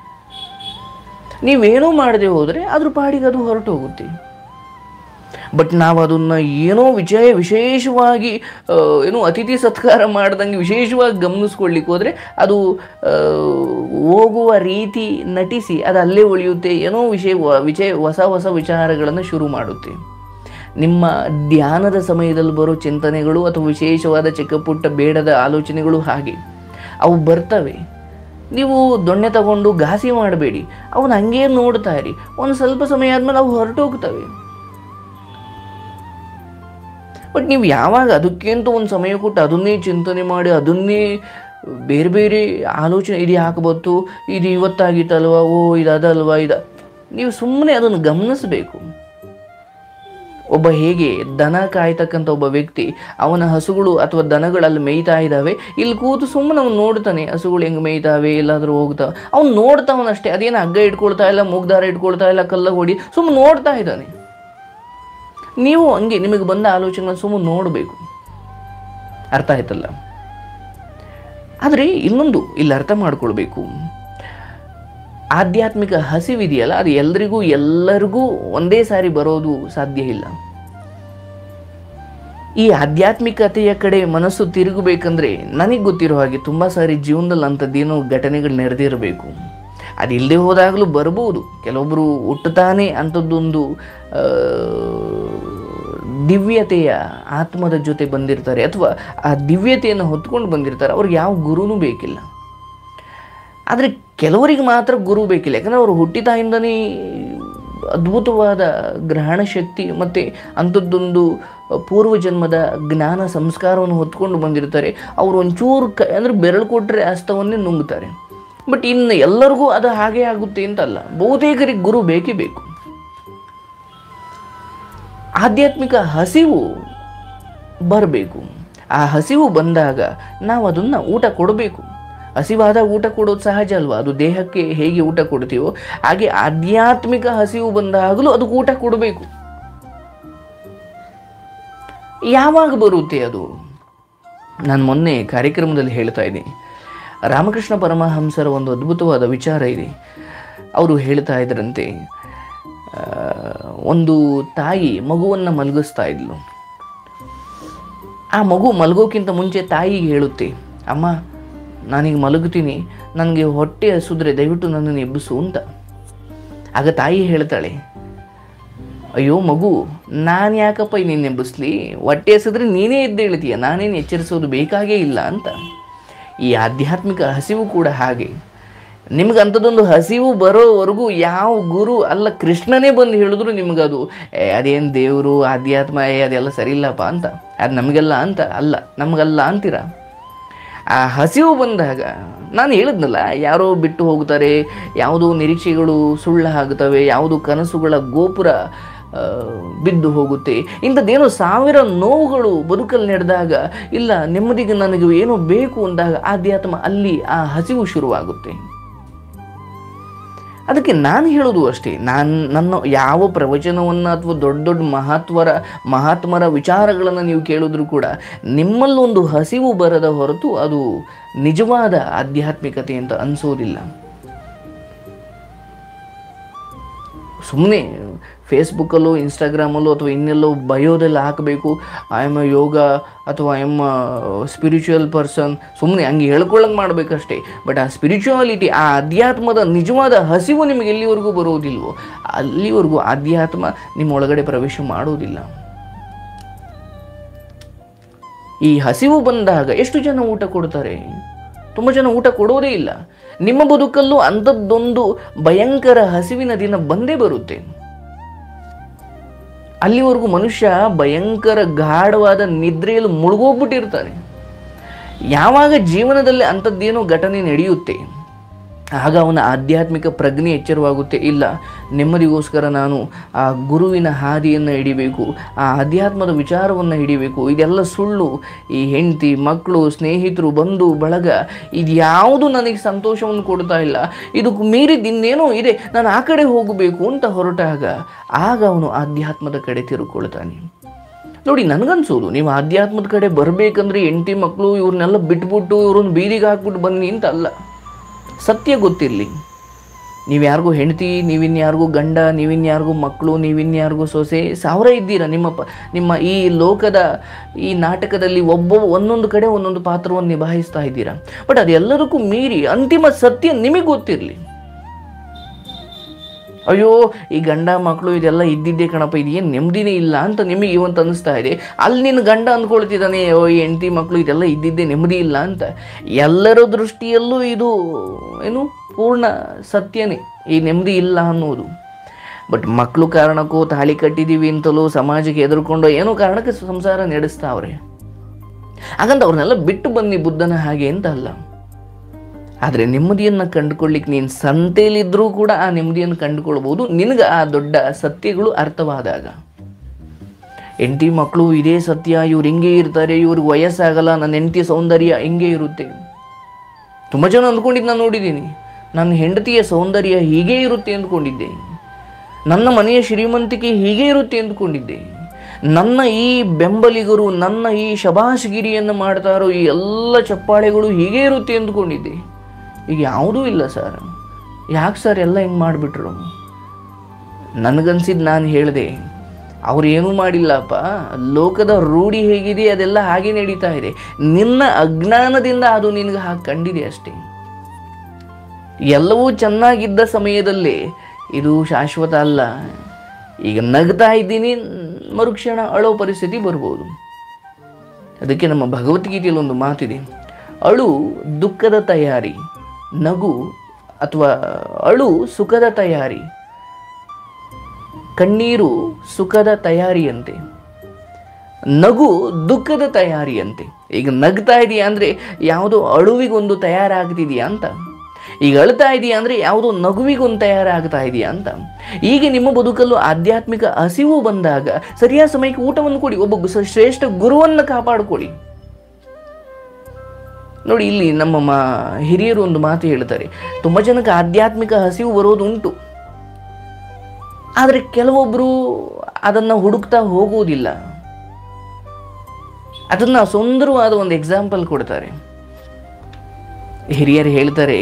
ನೀವೇನೂ ಮಾಡದೆ ಹೋದರೆ ಅದ್ರ ಪಾಡಿಗೆ ಅದು ಹೊರಟು ಹೋಗುತ್ತೆ ಬಟ್ ನಾವು ಅದನ್ನು ಏನೋ ವಿಜಯ ವಿಶೇಷವಾಗಿ ಆ, ಏನೋ ಅತಿಥಿ ಸತ್ಕಾರ ಮಾಡ್ದಂಗೆ ವಿಶೇಷವಾಗಿ ಗಮನಿಸ್ಕೊಳ್ಲಿಕ್ಕೆ ಹೋದರೆ ಅದು ಆ, ಹೋಗುವ ರೀತಿ ನಟಿಸಿ ಅದು ಅಲ್ಲೇ ಉಳಿಯುತ್ತೆ ಏನೋ ವಿಷಯ ವಿಷಯ ಹೊಸ ಹೊಸ ವಿಚಾರಗಳನ್ನು ಶುರು ಮಾಡುತ್ತೆ ನಿಮ್ಮ ಧ್ಯಾನದ ಸಮಯದಲ್ಲಿ ಬರೋ ಚಿಂತನೆಗಳು ಅಥವಾ ವಿಶೇಷವಾದ ಚಿಕ್ಕ ಪುಟ್ಟ ಬೇಡದ ಆಲೋಚನೆಗಳು ಹಾಗೆ ಅವು ಬರ್ತವೆ ನೀವು ದೊಣ್ಣೆ ತಗೊಂಡು ಘಾಸಿ ಮಾಡಬೇಡಿ ಅವನ್ನ ಹಂಗೆ ನೋಡ್ತಾ ಇರಿ ಒಂದು ಸ್ವಲ್ಪ ಸಮಯ ಆದಮೇಲೆ ಅವು ಹೊರಟು ಹೋಗ್ತವೆ ಬಟ್ ನೀವು ಯಾವಾಗ ಅದಕ್ಕೆ ಅಂತ ಒಂದು ಸಮಯ ಕೊಟ್ಟು ಅದನ್ನೇ ಚಿಂತನೆ ಮಾಡಿ ಅದನ್ನೇ ಬೇರೆ ಬೇರೆ ಆಲೋಚನೆ ಇದು ಯಾಕೆ ಬಂತು ಇದು ಇವತ್ತಾಗಿತ್ತಲ್ವಾ ಓ ಇದು ಅದಲ್ವಾ ಇದು ನೀವು ಸುಮ್ಮನೆ ಅದನ್ನು ಗಮನಿಸಬೇಕು ಒಬ್ಬ ಹೇಗೆ ದನ ಕಾಯ್ತಕ್ಕಂಥ ಒಬ್ಬ ವ್ಯಕ್ತಿ ಅವನ ಹಸುಗಳು ಅಥವಾ ದನಗಳು ಅಲ್ಲಿ ಮೇಯ್ತಾ ಇದ್ದಾವೆ ಇಲ್ಲಿ ಕೂತು ಸುಮ್ಮನೆ ಅವ್ನು ನೋಡ್ತಾನೆ ಹಸುಗಳು ಹೆಂಗೆ ಮೇಯ್ತಾವೆ ಎಲ್ಲಾದರೂ ಹೋಗ್ತಾವೆ ಅವ್ನು ನೋಡ್ತಾವನಷ್ಟೇ ಅದೇನು ಹಗ್ಗ ಇಟ್ಕೊಳ್ತಾ ಇಲ್ಲ ಮೂಗ್ದಾರ ಇಟ್ಕೊಳ್ತಾ ಇಲ್ಲ ಕಲ್ಲ ಹೊಡಿ ಸುಮ್ಮನೆ ನೋಡ್ತಾ ಇದ್ದಾನೆ ನೀವು ಹಂಗೆ ನಿಮಗೆ ಬಂದ ಆಲೋಚನೆ ಸುಮ್ಮನೆ ನೋಡಬೇಕು ಅರ್ಥ ಆಯ್ತಲ್ಲ ಆದರೆ ಇನ್ನೊಂದು ಇಲ್ಲಿ ಅರ್ಥ ಮಾಡ್ಕೊಳ್ಬೇಕು ಆಧ್ಯಾತ್ಮಿಕ ಹಸಿವಿದೆಯಲ್ಲ ಅದು ಎಲ್ರಿಗೂ ಎಲ್ಲರಿಗೂ ಒಂದೇ ಸಾರಿ ಬರೋದು ಸಾಧ್ಯ ಇಲ್ಲ ಈ ಆಧ್ಯಾತ್ಮಿಕತೆಯ ಕಡೆ ಮನಸ್ಸು ತಿರುಗಬೇಕಂದ್ರೆ ನನಗೆ ಗೊತ್ತಿರೋ ಹಾಗೆ ತುಂಬ ಸಾರಿ ಜೀವನದಲ್ಲಿ ಅಂಥದ್ದೇನೋ ಘಟನೆಗಳು ನಡೆದಿರಬೇಕು ಅದು ಇಲ್ಲದೆ ಹೋದಾಗಲೂ ಬರ್ಬೋದು ಕೆಲವೊಬ್ಬರು ಹುಟ್ಟುತ್ತಾನೆ ಅಂಥದ್ದೊಂದು ಆ, ದಿವ್ಯತೆಯ ಆತ್ಮದ ಜೊತೆ ಬಂದಿರ್ತಾರೆ ಅಥವಾ ಆ ದಿವ್ಯತೆಯನ್ನು ಹೊತ್ಕೊಂಡು ಬಂದಿರ್ತಾರೆ ಅವ್ರಿಗೆ ಯಾವ ಗುರುನೂ ಬೇಕಿಲ್ಲ ಆದರೆ ಕೆಲವರಿಗೆ ಮಾತ್ರ ಗುರು ಬೇಕಿಲ್ಲ ಯಾಕಂದರೆ ಅವರು ಹುಟ್ಟಿದಾಯಿಂದನೇ ಅದ್ಭುತವಾದ ಗ್ರಹಣ ಶಕ್ತಿ ಮತ್ತು ಅಂಥದ್ದೊಂದು ಪೂರ್ವ ಜನ್ಮದ ಜ್ಞಾನ ಸಂಸ್ಕಾರವನ್ನು ಹೊತ್ಕೊಂಡು ಬಂದಿರ್ತಾರೆ ಅವರು ಒಂಚೂರು ಕ ಅಂದರೆ ಬೆರಳು ಕೊಟ್ಟರೆ ಹಸ್ತವನ್ನೇ ನುಂಗ್ತಾರೆ ಬಟ್ ಇನ್ನು ಎಲ್ಲರಿಗೂ ಅದು ಹಾಗೆ ಆಗುತ್ತೆ ಅಂತಲ್ಲ ಬಹುತೇಕರಿಗೆ ಗುರು ಬೇಕೇ ಬೇಕು ಆಧ್ಯಾತ್ಮಿಕ ಹಸಿವು ಬರಬೇಕು ಆ ಹಸಿವು ಬಂದಾಗ ನಾವು ಅದನ್ನು ಊಟ ಕೊಡಬೇಕು ಹಸಿವಾದಾಗ ಊಟ ಕೊಡೋದು ಸಹಜ ಅಲ್ವಾ ಅದು ದೇಹಕ್ಕೆ ಹೇಗೆ ಊಟ ಕೊಡ್ತೀವೋ ಹಾಗೆ ಆಧ್ಯಾತ್ಮಿಕ ಹಸಿವು ಬಂದಾಗಲೂ ಅದಕ್ಕೆ ಊಟ ಕೊಡಬೇಕು ಯಾವಾಗ ಬರುತ್ತೆ ಅದು ನಾನು ಮೊನ್ನೆ ಕಾರ್ಯಕ್ರಮದಲ್ಲಿ ಹೇಳ್ತಾ ಇದ್ದೀನಿ ರಾಮಕೃಷ್ಣ ಪರಮಹಂಸರ ಒಂದು ಅದ್ಭುತವಾದ ವಿಚಾರ ಇದೆ ಅವರು ಹೇಳ್ತಾ ಇದ್ರಂತೆ ಆ, ಒಂದು ತಾಯಿ ಮಗುವನ್ನು ಮಲಗಿಸ್ತಾ ಇದ್ಲು ಆ ಮಗು ಮಲಗೋಕ್ಕಿಂತ ಮುಂಚೆ ತಾಯಿಗೆ ಹೇಳುತ್ತೆ ಅಮ್ಮ ನಾನೀಗ ಮಲಗುತ್ತೀನಿ ನನಗೆ ಹೊಟ್ಟೆ ಹಸಿದ್ರೆ ದಯವಿಟ್ಟು ನನ್ನನ್ನು ಎಬ್ಬಿಸು ಅಂತ ಆಗ ತಾಯಿ ಹೇಳ್ತಾಳೆ ಅಯ್ಯೋ ಮಗು ನಾನು ಯಾಕಪ್ಪ ನಿನ್ನ ಎಬ್ಬಿಸ್ಲಿ ಹೊಟ್ಟೆ ಹಸಿದ್ರೆ ನೀನೇ ಎದ್ದು ಹೇಳ್ತೀಯ ನಾನೇನು ಎಚ್ಚರಿಸೋದು ಬೇಕಾಗೇ ಇಲ್ಲ ಅಂತ ಈ ಆಧ್ಯಾತ್ಮಿಕ ಹಸಿವು ಕೂಡ ಹಾಗೆ ನಿಮ್ಗೆ ಅಂಥದ್ದೊಂದು ಹಸಿವು ಬರೋವರೆಗೂ ಯಾವ ಗುರು ಅಲ್ಲ ಕೃಷ್ಣನೇ ಬಂದು ಹೇಳಿದ್ರು ನಿಮ್ಗದು ಏ ಅದೇನು ದೇವರು ಆಧ್ಯಾತ್ಮ ಏ ಅದೆಲ್ಲ ಸರಿ ಇಲ್ಲಪ್ಪ ಅಂತ ಅದು ನಮಗೆಲ್ಲ ಅಂತ ಅಲ್ಲ ನಮಗಲ್ಲ ಅಂತೀರ ಆ ಹಸಿವು ಬಂದಾಗ ನಾನು ಹೇಳಿದ್ನಲ್ಲ ಯಾರೋ ಬಿಟ್ಟು ಹೋಗ್ತಾರೆ ಯಾವುದೋ ನಿರೀಕ್ಷೆಗಳು ಸುಳ್ಳಾಗುತ್ತವೆ ಯಾವುದೋ ಕನಸುಗಳ ಗೋಪುರ ಆ, ಬಿದ್ದು ಹೋಗುತ್ತೆ ಇಂಥದ್ದೇನೋ ಸಾವಿರ ನೋವುಗಳು ಬದುಕಲ್ಲಿ ನಡೆದಾಗ ಇಲ್ಲ ನೆಮ್ಮದಿಗೆ ನನಗೆ ಏನೋ ಬೇಕು ಅಂದಾಗ ಆಧ್ಯಾತ್ಮ ಅಲ್ಲಿ ಆ ಹಸಿವು ಶುರುವಾಗುತ್ತೆ ಅದಕ್ಕೆ ನಾನು ಹೇಳೋದು ಅಷ್ಟೇ ನಾನು ನನ್ನ ಯಾವ ಪ್ರವಚನವನ್ನು ಅಥವಾ ದೊಡ್ಡ ದೊಡ್ಡ ಮಹತ್ವರ ಮಹಾತ್ಮರ ವಿಚಾರಗಳನ್ನು ನೀವು ಕೇಳಿದ್ರು ಕೂಡ ನಿಮ್ಮಲ್ಲೊಂದು ಹಸಿವು ಬರದ ಹೊರತು ಅದು ನಿಜವಾದ ಆಧ್ಯಾತ್ಮಿಕತೆ ಅಂತ ಅನಿಸೋದಿಲ್ಲ ಸುಮ್ಮನೆ ಫೇಸ್ಬುಕ್ಕಲ್ಲೋ ಇನ್ಸ್ಟಾಗ್ರಾಮಲ್ಲೋ ಅಥವಾ ಇನ್ನೆಲ್ಲೋ ಬಯೋದೆಲ್ಲ ಹಾಕಬೇಕು ಐ ಎಮ್ ಅ ಯೋಗ ಅಥವಾ ಐ ಎಮ್ ಸ್ಪಿರಿಚುವಲ್ ಪರ್ಸನ್ ಸುಮ್ಮನೆ ಹಂಗೆ ಹೇಳ್ಕೊಳ್ಳಂಗೆ ಮಾಡಬೇಕಷ್ಟೇ ಬಟ್ ಆ ಸ್ಪಿರಿಚುವಾಲಿಟಿ ಆ ಅಧ್ಯಾತ್ಮದ ನಿಜವಾದ ಹಸಿವು ನಿಮಗೆ ಎಲ್ಲಿವರೆಗೂ ಬರೋದಿಲ್ವೋ ಅಲ್ಲಿವರೆಗೂ ಅಧ್ಯಾತ್ಮ ನಿಮ್ಮ ಒಳಗಡೆ ಪ್ರವೇಶ ಮಾಡೋದಿಲ್ಲ ಈ ಹಸಿವು ಬಂದಾಗ ಎಷ್ಟು ಜನ ಊಟ ಕೊಡ್ತಾರೆ ತುಂಬ ಜನ ಊಟ ಕೊಡೋದೇ ಇಲ್ಲ ನಿಮ್ಮ ಬದುಕಲ್ಲೂ ಅಂಥದ್ದೊಂದು ಭಯಂಕರ ಹಸಿವಿನ ದಿನ ಬಂದೇ ಬರುತ್ತೆ ಅಲ್ಲಿವರೆಗೂ ಮನುಷ್ಯ ಭಯಂಕರ ಗಾಢವಾದ ನಿದ್ರೆಯಲ್ಲಿ ಮುಳುಗೋಗ್ಬಿಟ್ಟಿರ್ತಾನೆ ಯಾವಾಗ ಜೀವನದಲ್ಲಿ ಅಂಥದ್ದೇನೋ ಘಟನೆ ನಡೆಯುತ್ತೆ ಆಗ ಅವನ ಆಧ್ಯಾತ್ಮಿಕ ಪ್ರಜ್ಞೆ ಎಚ್ಚರವಾಗುತ್ತೆ ಇಲ್ಲ ನೆಮ್ಮದಿಗೋಸ್ಕರ ನಾನು ಆ ಗುರುವಿನ ಹಾದಿಯನ್ನು ಹಿಡಿಬೇಕು ಆ ಅಧ್ಯಾತ್ಮದ ವಿಚಾರವನ್ನು ಹಿಡಿಬೇಕು ಇದೆಲ್ಲ ಸುಳ್ಳು ಈ ಹೆಂಡತಿ ಮಕ್ಕಳು ಸ್ನೇಹಿತರು ಬಂಧು ಬಳಗ ಇದ್ಯಾವುದು ನನಗೆ ಸಂತೋಷವನ್ನು ಕೊಡ್ತಾ ಇಲ್ಲ ಇದಕ್ಕೆ ಮೀರಿದ ಇನ್ನೇನೋ ಇದೆ ನಾನು ಆ ಕಡೆ ಹೋಗಬೇಕು ಅಂತ ಹೊರಟಾಗ ಆಗ ಅವನು ಆಧ್ಯಾತ್ಮದ ಕಡೆ ತಿರುಕೊಳ್ತಾನೆ ನೋಡಿ ನನಗನ್ಸೋದು ನೀವು ಆಧ್ಯಾತ್ಮದ ಕಡೆ ಬರಬೇಕಂದ್ರೆ ಹೆಂಡತಿ ಮಕ್ಕಳು ಇವ್ರನ್ನೆಲ್ಲ ಬಿಟ್ಬಿಟ್ಟು ಇವ್ರನ್ನ ಬೀದಿಗೆ ಹಾಕ್ಬಿಟ್ಟು ಬನ್ನಿ ಅಂತ ಅಲ್ಲ ಸತ್ಯ ಗೊತ್ತಿರಲಿ ನೀವು ಯಾರಿಗೂ ಹೆಂಡತಿ ನೀವಿನ್ಯಾರಿಗೂ ಗಂಡ ನೀವಿನ್ಯಾರಿಗೂ ಮಕ್ಕಳು ನೀವಿನ್ಯಾರಿಗೂ ಸೊಸೆ ಸಾವಿರ ಇದ್ದೀರಾ ನಿಮ್ಮ ಪ ನಿಮ್ಮ ಈ ಲೋಕದ ಈ ನಾಟಕದಲ್ಲಿ ಒಬ್ಬ ಒಂದೊಂದು ಕಡೆ ಒಂದೊಂದು ಪಾತ್ರವನ್ನು ನಿಭಾಯಿಸ್ತಾ ಇದ್ದೀರಾ ಬಟ್ ಅದೆಲ್ಲದಕ್ಕೂ ಮೀರಿ ಅಂತಿಮ ಸತ್ಯ ನಿಮಗೆ ಗೊತ್ತಿರಲಿ ಅಯ್ಯೋ ಈ ಗಂಡ ಮಕ್ಕಳು ಇದೆಲ್ಲ ಇದ್ದಿದ್ದೇ ಕಣಪ್ಪ ಇದೇನು ನೆಮ್ಮದಿನೇ ಇಲ್ಲ ಅಂತ ನಿಮಗೆ ಇವತ್ತು ಅನಿಸ್ತಾ ಇದೆ ಅಲ್ಲಿ ನಿನ್ನ ಗಂಡ ಅಂದ್ಕೊಳ್ತಿದ್ದಾನೆ ಓ ಈ ಹೆಂಡತಿ ಮಕ್ಕಳು ಇದೆಲ್ಲ ಇದ್ದಿದ್ದೇ ನೆಮ್ಮದಿ ಇಲ್ಲ ಅಂತ ಎಲ್ಲರ ದೃಷ್ಟಿಯಲ್ಲೂ ಇದು ಏನು ಪೂರ್ಣ ಸತ್ಯನೇ ಈ ನೆಮ್ಮದಿ ಇಲ್ಲ ಅನ್ನೋದು ಬಟ್ ಮಕ್ಕಳು ಕಾರಣಕ್ಕೂ ತಾಳಿ ಕಟ್ಟಿದ್ದೀವಿ ಅಂತಲೂ ಸಮಾಜಕ್ಕೆ ಎದುರ್ಕೊಂಡು ಏನೋ ಕಾರಣಕ್ಕೆ ಸಂಸಾರ ನಡೆಸ್ತಾವ್ರೆ ಹಾಗಂತ ಅವ್ರನ್ನೆಲ್ಲ ಬಿಟ್ಟು ಬನ್ನಿ ಬುದ್ಧನ ಹಾಗೆ ಅಂತ ಅಲ್ಲ ಆದರೆ ನೆಮ್ಮದಿಯನ್ನು ಕಂಡುಕೊಳ್ಳಿಕ್ಕೆ ನೀನು ಸಂತೆಯಲ್ಲಿದ್ದರೂ ಕೂಡ ಆ ನೆಮ್ಮದಿಯನ್ನು ಕಂಡುಕೊಳ್ಬೋದು ನಿನಗೆ ಆ ದೊಡ್ಡ ಸತ್ಯಗಳು ಅರ್ಥವಾದಾಗ ಹೆಂಡತಿ ಮಕ್ಕಳು ಇದೇ ಸತ್ಯ ಇವ್ರು ಹಿಂಗೆ ಇರ್ತಾರೆ ಇವ್ರಿಗೆ ವಯಸ್ಸಾಗಲ್ಲ ನನ್ನ ಹೆಂಡತಿ ಸೌಂದರ್ಯ ಹಿಂಗೆ ಇರುತ್ತೆ ತುಂಬ ಜನ ಅಂದ್ಕೊಂಡಿದ್ದು ನಾನು ನೋಡಿದ್ದೀನಿ ನನ್ನ ಹೆಂಡತಿಯ ಸೌಂದರ್ಯ ಹೀಗೆ ಇರುತ್ತೆ ಅಂದ್ಕೊಂಡಿದ್ದೆ ನನ್ನ ಮನೆಯ ಶ್ರೀಮಂತಿಕೆ ಹೀಗೆ ಇರುತ್ತೆ ಅಂದ್ಕೊಂಡಿದ್ದೆ ನನ್ನ ಈ ಬೆಂಬಲಿಗರು ನನ್ನ ಈ ಶಬಾಷ್ಗಿರಿಯನ್ನು ಮಾಡ್ತಾ ಇರೋ ಈ ಎಲ್ಲ ಚಪ್ಪಾಳೆಗಳು ಹೀಗೆ ಇರುತ್ತೆ ಅಂದ್ಕೊಂಡಿದ್ದೆ ಈಗ ಯಾವುದೂ ಇಲ್ಲ ಸರ್ ಯಾಕೆ ಸರ್ ಎಲ್ಲ ಹಿಂಗೆ ಮಾಡಿಬಿಟ್ರು ನನಗನ್ಸಿದ್ದು ನಾನು ಹೇಳಿದೆ ಅವ್ರು ಏನೂ ಮಾಡಿಲ್ಲಪ್ಪ ಲೋಕದ ರೂಢಿ ಹೇಗಿದೆ ಅದೆಲ್ಲ ಹಾಗೆ ನಡೀತಾ ಇದೆ ನಿನ್ನ ಅಜ್ಞಾನದಿಂದ ಅದು ನಿನಗೆ ಹಾಗೆ ಕಂಡಿದೆ ಅಷ್ಟೇ ಎಲ್ಲವೂ ಚೆನ್ನಾಗಿದ್ದ ಸಮಯದಲ್ಲಿ ಇದು ಶಾಶ್ವತ ಅಲ್ಲ ಈಗ ನಗ್ತಾ ಇದ್ದೀನಿ ಮರುಕ್ಷಣ ಅಳೋ ಪರಿಸ್ಥಿತಿ ಬರ್ಬೋದು ಅದಕ್ಕೆ ನಮ್ಮ ಭಗವದ್ಗೀತೆಯಲ್ಲಿ ಒಂದು ಮಾತಿದೆ ಅಳು ದುಃಖದ ತಯಾರಿ ನಗು ಅಥವಾ ಅಳು ಸುಖದ ತಯಾರಿ ಕಣ್ಣೀರು ಸುಖದ ತಯಾರಿಯಂತೆ ನಗು ದುಃಖದ ತಯಾರಿಯಂತೆ ಈಗ ನಗ್ತಾ ಇದೆಯಾ ಅಂದರೆ ಯಾವುದೋ ಅಳುವಿಗೊಂದು ತಯಾರಾಗ್ತಿದೆಯಾ ಅಂತ ಈಗ ಅಳ್ತಾ ಇದೆಯಾ ಅಂದರೆ ಯಾವುದೋ ನಗುವಿಗೊಂದು ತಯಾರಾಗ್ತಾ ಇದೆಯಾ ಅಂತ ಈಗ ನಿಮ್ಮ ಬದುಕಲ್ಲೂ ಆಧ್ಯಾತ್ಮಿಕ ಹಸಿವು ಬಂದಾಗ ಸರಿಯಾದ ಸಮಯಕ್ಕೆ ಊಟವನ್ನು ಕೊಡಿ ಒಬ್ಬ ಗು- ಶ್ರೇಷ್ಠ ಗುರುವನ್ನು ಕಾಪಾಡಿಕೊಳ್ಳಿ ನೋಡಿ ಇಲ್ಲಿ ನಮ್ಮ ಮಾ ಹಿರಿಯರು ಒಂದು ಮಾತು ಹೇಳ್ತಾರೆ ತುಂಬ ಜನಕ್ಕೆ ಆಧ್ಯಾತ್ಮಿಕ ಹಸಿವು ಬರೋದು ಉಂಟು ಆದರೆ ಕೆಲವೊಬ್ಬರು ಅದನ್ನು ಹುಡುಕ್ತಾ ಹೋಗುವುದಿಲ್ಲ ಅದನ್ನ ಸುಂದರವಾದ ಒಂದು ಎಕ್ಸಾಂಪಲ್ ಕೊಡ್ತಾರೆ ಹಿರಿಯರು ಹೇಳ್ತಾರೆ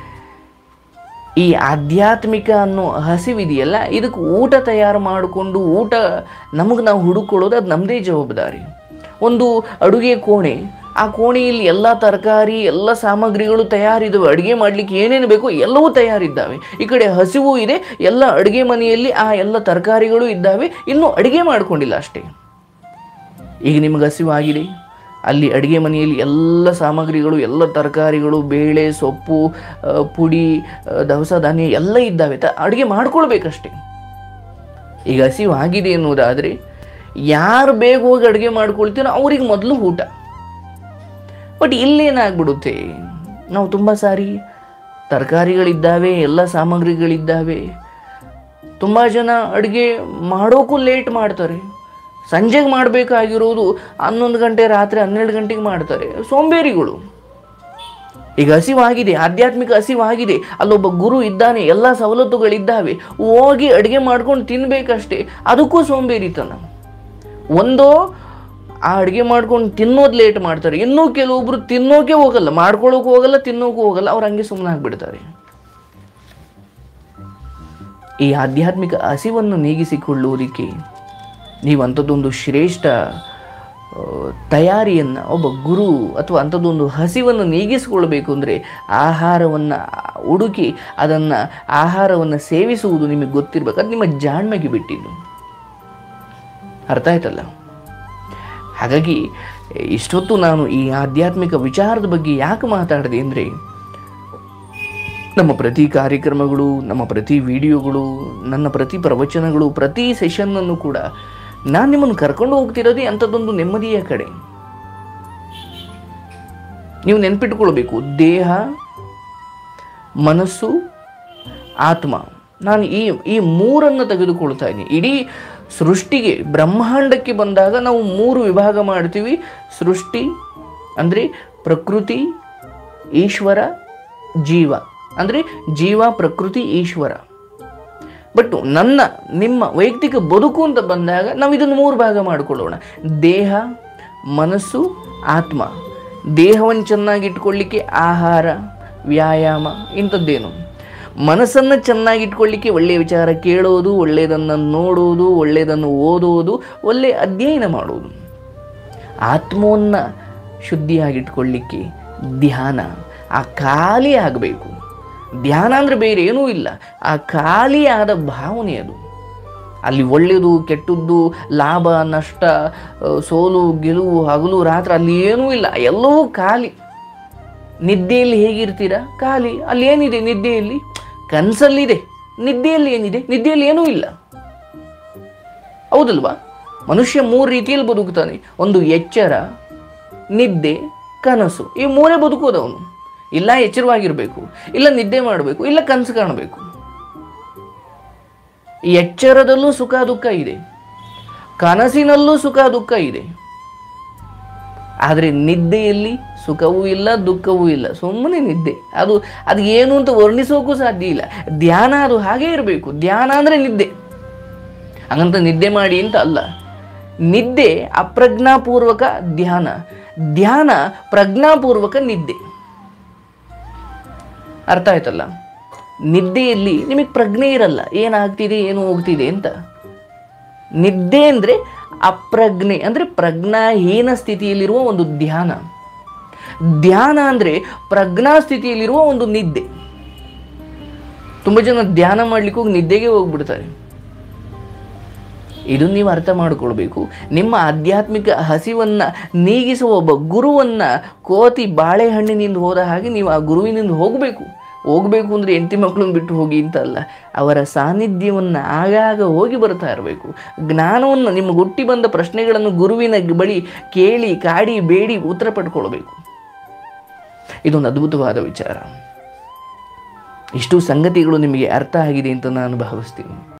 ಈ ಆಧ್ಯಾತ್ಮಿಕ ಅನ್ನೋ ಹಸಿವಿದೆಯಲ್ಲ ಇದಕ್ಕೆ ಊಟ ತಯಾರು ಮಾಡಿಕೊಂಡು ಊಟ ನಮಗೆ ನಾವು ಹುಡುಕೊಳ್ಳೋದು ಅದು ನಮ್ಮದೇ ಜವಾಬ್ದಾರಿ ಒಂದು ಅಡುಗೆ ಕೋಣೆ ಆ ಕೋಣೆಯಲ್ಲಿ ಎಲ್ಲ ತರಕಾರಿ ಎಲ್ಲ ಸಾಮಗ್ರಿಗಳು ತಯಾರಿದ್ದಾವೆ ಅಡುಗೆ ಮಾಡಲಿಕ್ಕೆ ಏನೇನು ಬೇಕೋ ಎಲ್ಲವೂ ತಯಾರಿದ್ದಾವೆ ಈ ಕಡೆ ಹಸಿವು ಇದೆ ಎಲ್ಲ ಅಡುಗೆ ಮನೆಯಲ್ಲಿ ಆ ಎಲ್ಲ ತರಕಾರಿಗಳು ಇದ್ದಾವೆ ಇನ್ನೂ ಅಡುಗೆ ಮಾಡ್ಕೊಂಡಿಲ್ಲ ಅಷ್ಟೇ ಈಗ ನಿಮ್ಗೆ ಹಸಿವಾಗಿದೆ ಅಲ್ಲಿ ಅಡುಗೆ ಮನೆಯಲ್ಲಿ ಎಲ್ಲ ಸಾಮಗ್ರಿಗಳು ಎಲ್ಲ ತರಕಾರಿಗಳು ಬೇಳೆ ಸೊಪ್ಪು ಆ, ಪುಡಿ ಆ, ದವಸ ಧಾನ್ಯ ಎಲ್ಲ ಇದ್ದಾವೆ ತ ಅಡುಗೆ ಮಾಡ್ಕೊಳ್ಬೇಕಷ್ಟೆ ಈಗ ಹಸಿವಾಗಿದೆ ಅನ್ನೋದಾದರೆ ಯಾರು ಬೇಗ ಹೋಗಿ ಅಡುಗೆ ಮಾಡ್ಕೊಳ್ತೀರೋ ಅವ್ರಿಗೆ ಮೊದಲು ಊಟ ಬಟ್ ಇಲ್ಲೇನಾಗ್ಬಿಡುತ್ತೆ ನಾವು ತುಂಬ ಸಾರಿ ತರಕಾರಿಗಳಿದ್ದಾವೆ ಎಲ್ಲ ಸಾಮಗ್ರಿಗಳಿದ್ದಾವೆ ತುಂಬ ಜನ ಅಡುಗೆ ಮಾಡೋಕ್ಕೂ ಲೇಟ್ ಮಾಡ್ತಾರೆ ಸಂಜೆಗೆ ಮಾಡಬೇಕಾಗಿರೋದು ಹನ್ನೊಂದು ಗಂಟೆ ರಾತ್ರಿ ಹನ್ನೆರಡು ಗಂಟೆಗೆ ಮಾಡ್ತಾರೆ ಸೋಂಬೇರಿಗಳು ಈಗ ಹಸಿವಾಗಿದೆ ಆಧ್ಯಾತ್ಮಿಕ ಹಸಿವಾಗಿದೆ ಅಲ್ಲೊಬ್ಬ ಗುರು ಇದ್ದಾನೆ ಎಲ್ಲ ಸವಲತ್ತುಗಳಿದ್ದಾವೆ ಹೋಗಿ ಅಡುಗೆ ಮಾಡ್ಕೊಂಡು ತಿನ್ಬೇಕಷ್ಟೇ ಅದಕ್ಕೂ ಸೋಂಬೇರಿತನ ಒಂದೋ ಆ ಅಡುಗೆ ಮಾಡ್ಕೊಂಡು ತಿನ್ನೋದು ಲೇಟ್ ಮಾಡ್ತಾರೆ ಇನ್ನೂ ಕೆಲವೊಬ್ರು ತಿನ್ನೋಕೆ ಹೋಗಲ್ಲ ಮಾಡ್ಕೊಳ್ಳೋಕೆ ಹೋಗಲ್ಲ ತಿನ್ನೋಕೆ ಹೋಗಲ್ಲ ಅವ್ರು ಹಂಗೆ ಸುಮ್ಮನೆ ಆಗ್ಬಿಡ್ತಾರೆ ಈ ಆಧ್ಯಾತ್ಮಿಕ ಹಸಿವನ್ನು ನೀಗಿಸಿಕೊಳ್ಳುವುದಕ್ಕೆ ನೀವು ಅಂಥದ್ದೊಂದು ಶ್ರೇಷ್ಠ ಆ, ತಯಾರಿಯನ್ನು ಒಬ್ಬ ಗುರು ಅಥವಾ ಅಂಥದ್ದೊಂದು ಹಸಿವನ್ನು ನೀಗಿಸಿಕೊಳ್ಬೇಕು ಅಂದರೆ ಆಹಾರವನ್ನು ಹುಡುಕಿ ಅದನ್ನು ಆಹಾರವನ್ನು ಸೇವಿಸುವುದು ನಿಮಗೆ ಗೊತ್ತಿರಬೇಕು ಅದು ನಿಮ್ಮ ಜಾಣ್ಮೆಗೆ ಬಿಟ್ಟಿದ್ದು ಅರ್ಥ ಆಯ್ತಲ್ಲ ಹಾಗಾಗಿ ಇಷ್ಟೊತ್ತು ನಾನು ಈ ಆಧ್ಯಾತ್ಮಿಕ ವಿಚಾರದ ಬಗ್ಗೆ ಯಾಕೆ ಮಾತಾಡಿದೆ ಅಂದರೆ ನಮ್ಮ ಪ್ರತಿ ಕಾರ್ಯಕ್ರಮಗಳು ನಮ್ಮ ಪ್ರತಿ ವಿಡಿಯೋಗಳು ನನ್ನ ಪ್ರತಿ ಪ್ರವಚನಗಳು ಪ್ರತಿ ಸೆಷನ್ನನ್ನು ಕೂಡ ನಾನು ನಿಮ್ಮನ್ನು ಕರ್ಕೊಂಡು ಹೋಗ್ತಿರೋದೇ ಅಂಥದ್ದೊಂದು ನೆಮ್ಮದಿಯ ಕಡೆ ನೀವು ನೆನ್ಪಿಟ್ಕೊಳ್ಬೇಕು ದೇಹ ಮನಸ್ಸು ಆತ್ಮ ನಾನು ಈ ಈ ಮೂರನ್ನು ತೆಗೆದುಕೊಳ್ತಾ ಇದ್ದೀನಿ ಇಡೀ ಸೃಷ್ಟಿಗೆ ಬ್ರಹ್ಮಾಂಡಕ್ಕೆ ಬಂದಾಗ ನಾವು ಮೂರು ವಿಭಾಗ ಮಾಡ್ತೀವಿ ಸೃಷ್ಟಿ ಅಂದರೆ ಪ್ರಕೃತಿ ಈಶ್ವರ ಜೀವ ಅಂದರೆ ಜೀವ ಪ್ರಕೃತಿ ಈಶ್ವರ ಬಟ್ ನನ್ನ ನಿಮ್ಮ ವೈಯಕ್ತಿಕ ಬದುಕು ಅಂತ ಬಂದಾಗ ನಾವು ಇದನ್ನು ಮೂರು ಭಾಗ ಮಾಡಿಕೊಳ್ಳೋಣ ದೇಹ ಮನಸ್ಸು ಆತ್ಮ ದೇಹವನ್ನು ಚೆನ್ನಾಗಿಟ್ಕೊಳ್ಳಿಕ್ಕೆ ಆಹಾರ ವ್ಯಾಯಾಮ ಇಂಥದ್ದೇನು ಮನಸ್ಸನ್ನು ಚೆನ್ನಾಗಿಟ್ಕೊಳ್ಳಿಕ್ಕೆ ಒಳ್ಳೆಯ ವಿಚಾರ ಕೇಳೋದು ಒಳ್ಳೆಯದನ್ನು ನೋಡೋದು ಒಳ್ಳೆಯದನ್ನು ಓದೋದು ಒಳ್ಳೆಯ ಅಧ್ಯಯನ ಮಾಡೋದು ಆತ್ಮವನ್ನು ಶುದ್ಧಿಯಾಗಿಟ್ಕೊಳ್ಳಿಕ್ಕೆ ಧ್ಯಾನ ಆ ಖಾಲಿ ಆಗಬೇಕು ಧ್ಯಾನ ಅಂದರೆ ಬೇರೆ ಏನೂ ಇಲ್ಲ ಆ ಖಾಲಿಯಾದ ಭಾವನೆ ಅದು ಅಲ್ಲಿ ಒಳ್ಳೆಯದು ಕೆಟ್ಟದ್ದು ಲಾಭ ನಷ್ಟ ಆ, ಸೋಲು ಗೆಲುವು ಹಗಲು ರಾತ್ರಿ ಅಲ್ಲಿ ಏನೂ ಇಲ್ಲ ಎಲ್ಲವೂ ಖಾಲಿ ನಿದ್ದೆಯಲ್ಲಿ ಹೇಗಿರ್ತೀರಾ ಖಾಲಿ ಅಲ್ಲಿ ಏನಿದೆ ನಿದ್ದೆಯಲ್ಲಿ ಕನಸಲ್ಲಿದೆ ನಿದ್ದೆಯಲ್ಲಿ ಏನಿದೆ ನಿದ್ದೆಯಲ್ಲಿ ಏನೂ ಇಲ್ಲ ಹೌದಲ್ವಾ ಮನುಷ್ಯ ಮೂರು ರೀತಿಯಲ್ಲಿ ಬದುಕ್ತಾನೆ ಒಂದು ಎಚ್ಚರ ನಿದ್ದೆ ಕನಸು ಈ ಮೂರೇ ಬದುಕೋದು ಅವನು ಇಲ್ಲ ಎಚ್ಚರವಾಗಿರಬೇಕು ಇಲ್ಲ ನಿದ್ದೆ ಮಾಡಬೇಕು ಇಲ್ಲ ಕನಸು ಕಾಣಬೇಕು ಈ ಎಚ್ಚರದಲ್ಲೂ ಸುಖ ದುಃಖ ಇದೆ ಕನಸಿನಲ್ಲೂ ಸುಖ ದುಃಖ ಇದೆ ಆದರೆ ನಿದ್ದೆಯಲ್ಲಿ ಸುಖವೂ ಇಲ್ಲ ದುಃಖವೂ ಇಲ್ಲ ಸುಮ್ಮನೆ ನಿದ್ದೆ ಅದು ಅದು ಏನು ಅಂತ ವರ್ಣಿಸೋಕ್ಕೂ ಸಾಧ್ಯ ಇಲ್ಲ ಧ್ಯಾನ ಅದು ಹಾಗೇ ಇರಬೇಕು ಧ್ಯಾನ ಅಂದರೆ ನಿದ್ದೆ ಹಂಗಂತ ನಿದ್ದೆ ಮಾಡಿ ಅಂತ ಅಲ್ಲ ನಿದ್ದೆ ಅಪ್ರಜ್ಞಾಪೂರ್ವಕ ಧ್ಯಾನ ಧ್ಯಾನ ಪ್ರಜ್ಞಾಪೂರ್ವಕ ನಿದ್ದೆ ಅರ್ಥ ಆಯ್ತಲ್ಲ ನಿದ್ದೆಯಲ್ಲಿ ನಿಮಗೆ ಪ್ರಜ್ಞೆ ಇರಲ್ಲ ಏನಾಗ್ತಿದೆ ಏನು ಹೋಗ್ತಿದೆ ಅಂತ ನಿದ್ದೆ ಅಂದರೆ ಅಪ್ರಜ್ಞೆ ಅಂದರೆ ಪ್ರಜ್ಞಾಹೀನ ಸ್ಥಿತಿಯಲ್ಲಿರುವ ಒಂದು ಧ್ಯಾನ ಧ್ಯಾನ ಅಂದರೆ ಪ್ರಜ್ಞಾ ಸ್ಥಿತಿಯಲ್ಲಿರುವ ಒಂದು ನಿದ್ದೆ ತುಂಬ ಜನ ಧ್ಯಾನ ಮಾಡ್ಲಿಕ್ಕೆ ಹೋಗಿ ನಿದ್ದೆಗೆ ಹೋಗ್ಬಿಡ್ತಾರೆ ಇದನ್ನು ನೀವು ಅರ್ಥ ಮಾಡ್ಕೊಳ್ಬೇಕು ನಿಮ್ಮ ಆಧ್ಯಾತ್ಮಿಕ ಹಸಿವನ್ನ ನೀಗಿಸುವ ಒಬ್ಬ ಗುರುವನ್ನ ಕೋತಿ ಬಾಳೆಹಣ್ಣಿನಿಂದ ಹೋದ ಹಾಗೆ ನೀವು ಆ ಗುರುವಿನಿಂದ ಹೋಗಬೇಕು ಹೋಗಬೇಕು ಅಂದರೆ ಹೆಂಡತಿ ಮಕ್ಕಳನ್ನ ಬಿಟ್ಟು ಹೋಗಿ ಅಂತ ಅಲ್ಲ ಅವರ ಸಾನ್ನಿಧ್ಯವನ್ನು ಆಗಾಗ ಹೋಗಿ ಬರ್ತಾ ಇರಬೇಕು ಜ್ಞಾನವನ್ನು ನಿಮ್ಮ ಹುಟ್ಟಿ ಬಂದ ಪ್ರಶ್ನೆಗಳನ್ನು ಗುರುವಿನ ಬಳಿ ಕೇಳಿ ಕಾಡಿ ಬೇಡಿ ಉತ್ತರ ಪಡ್ಕೊಳ್ಬೇಕು ಇದೊಂದು ಅದ್ಭುತವಾದ ವಿಚಾರ ಇಷ್ಟು ಸಂಗತಿಗಳು ನಿಮಗೆ ಅರ್ಥ ಆಗಿದೆ ಅಂತ ನಾನು ಭಾವಿಸ್ತೀನಿ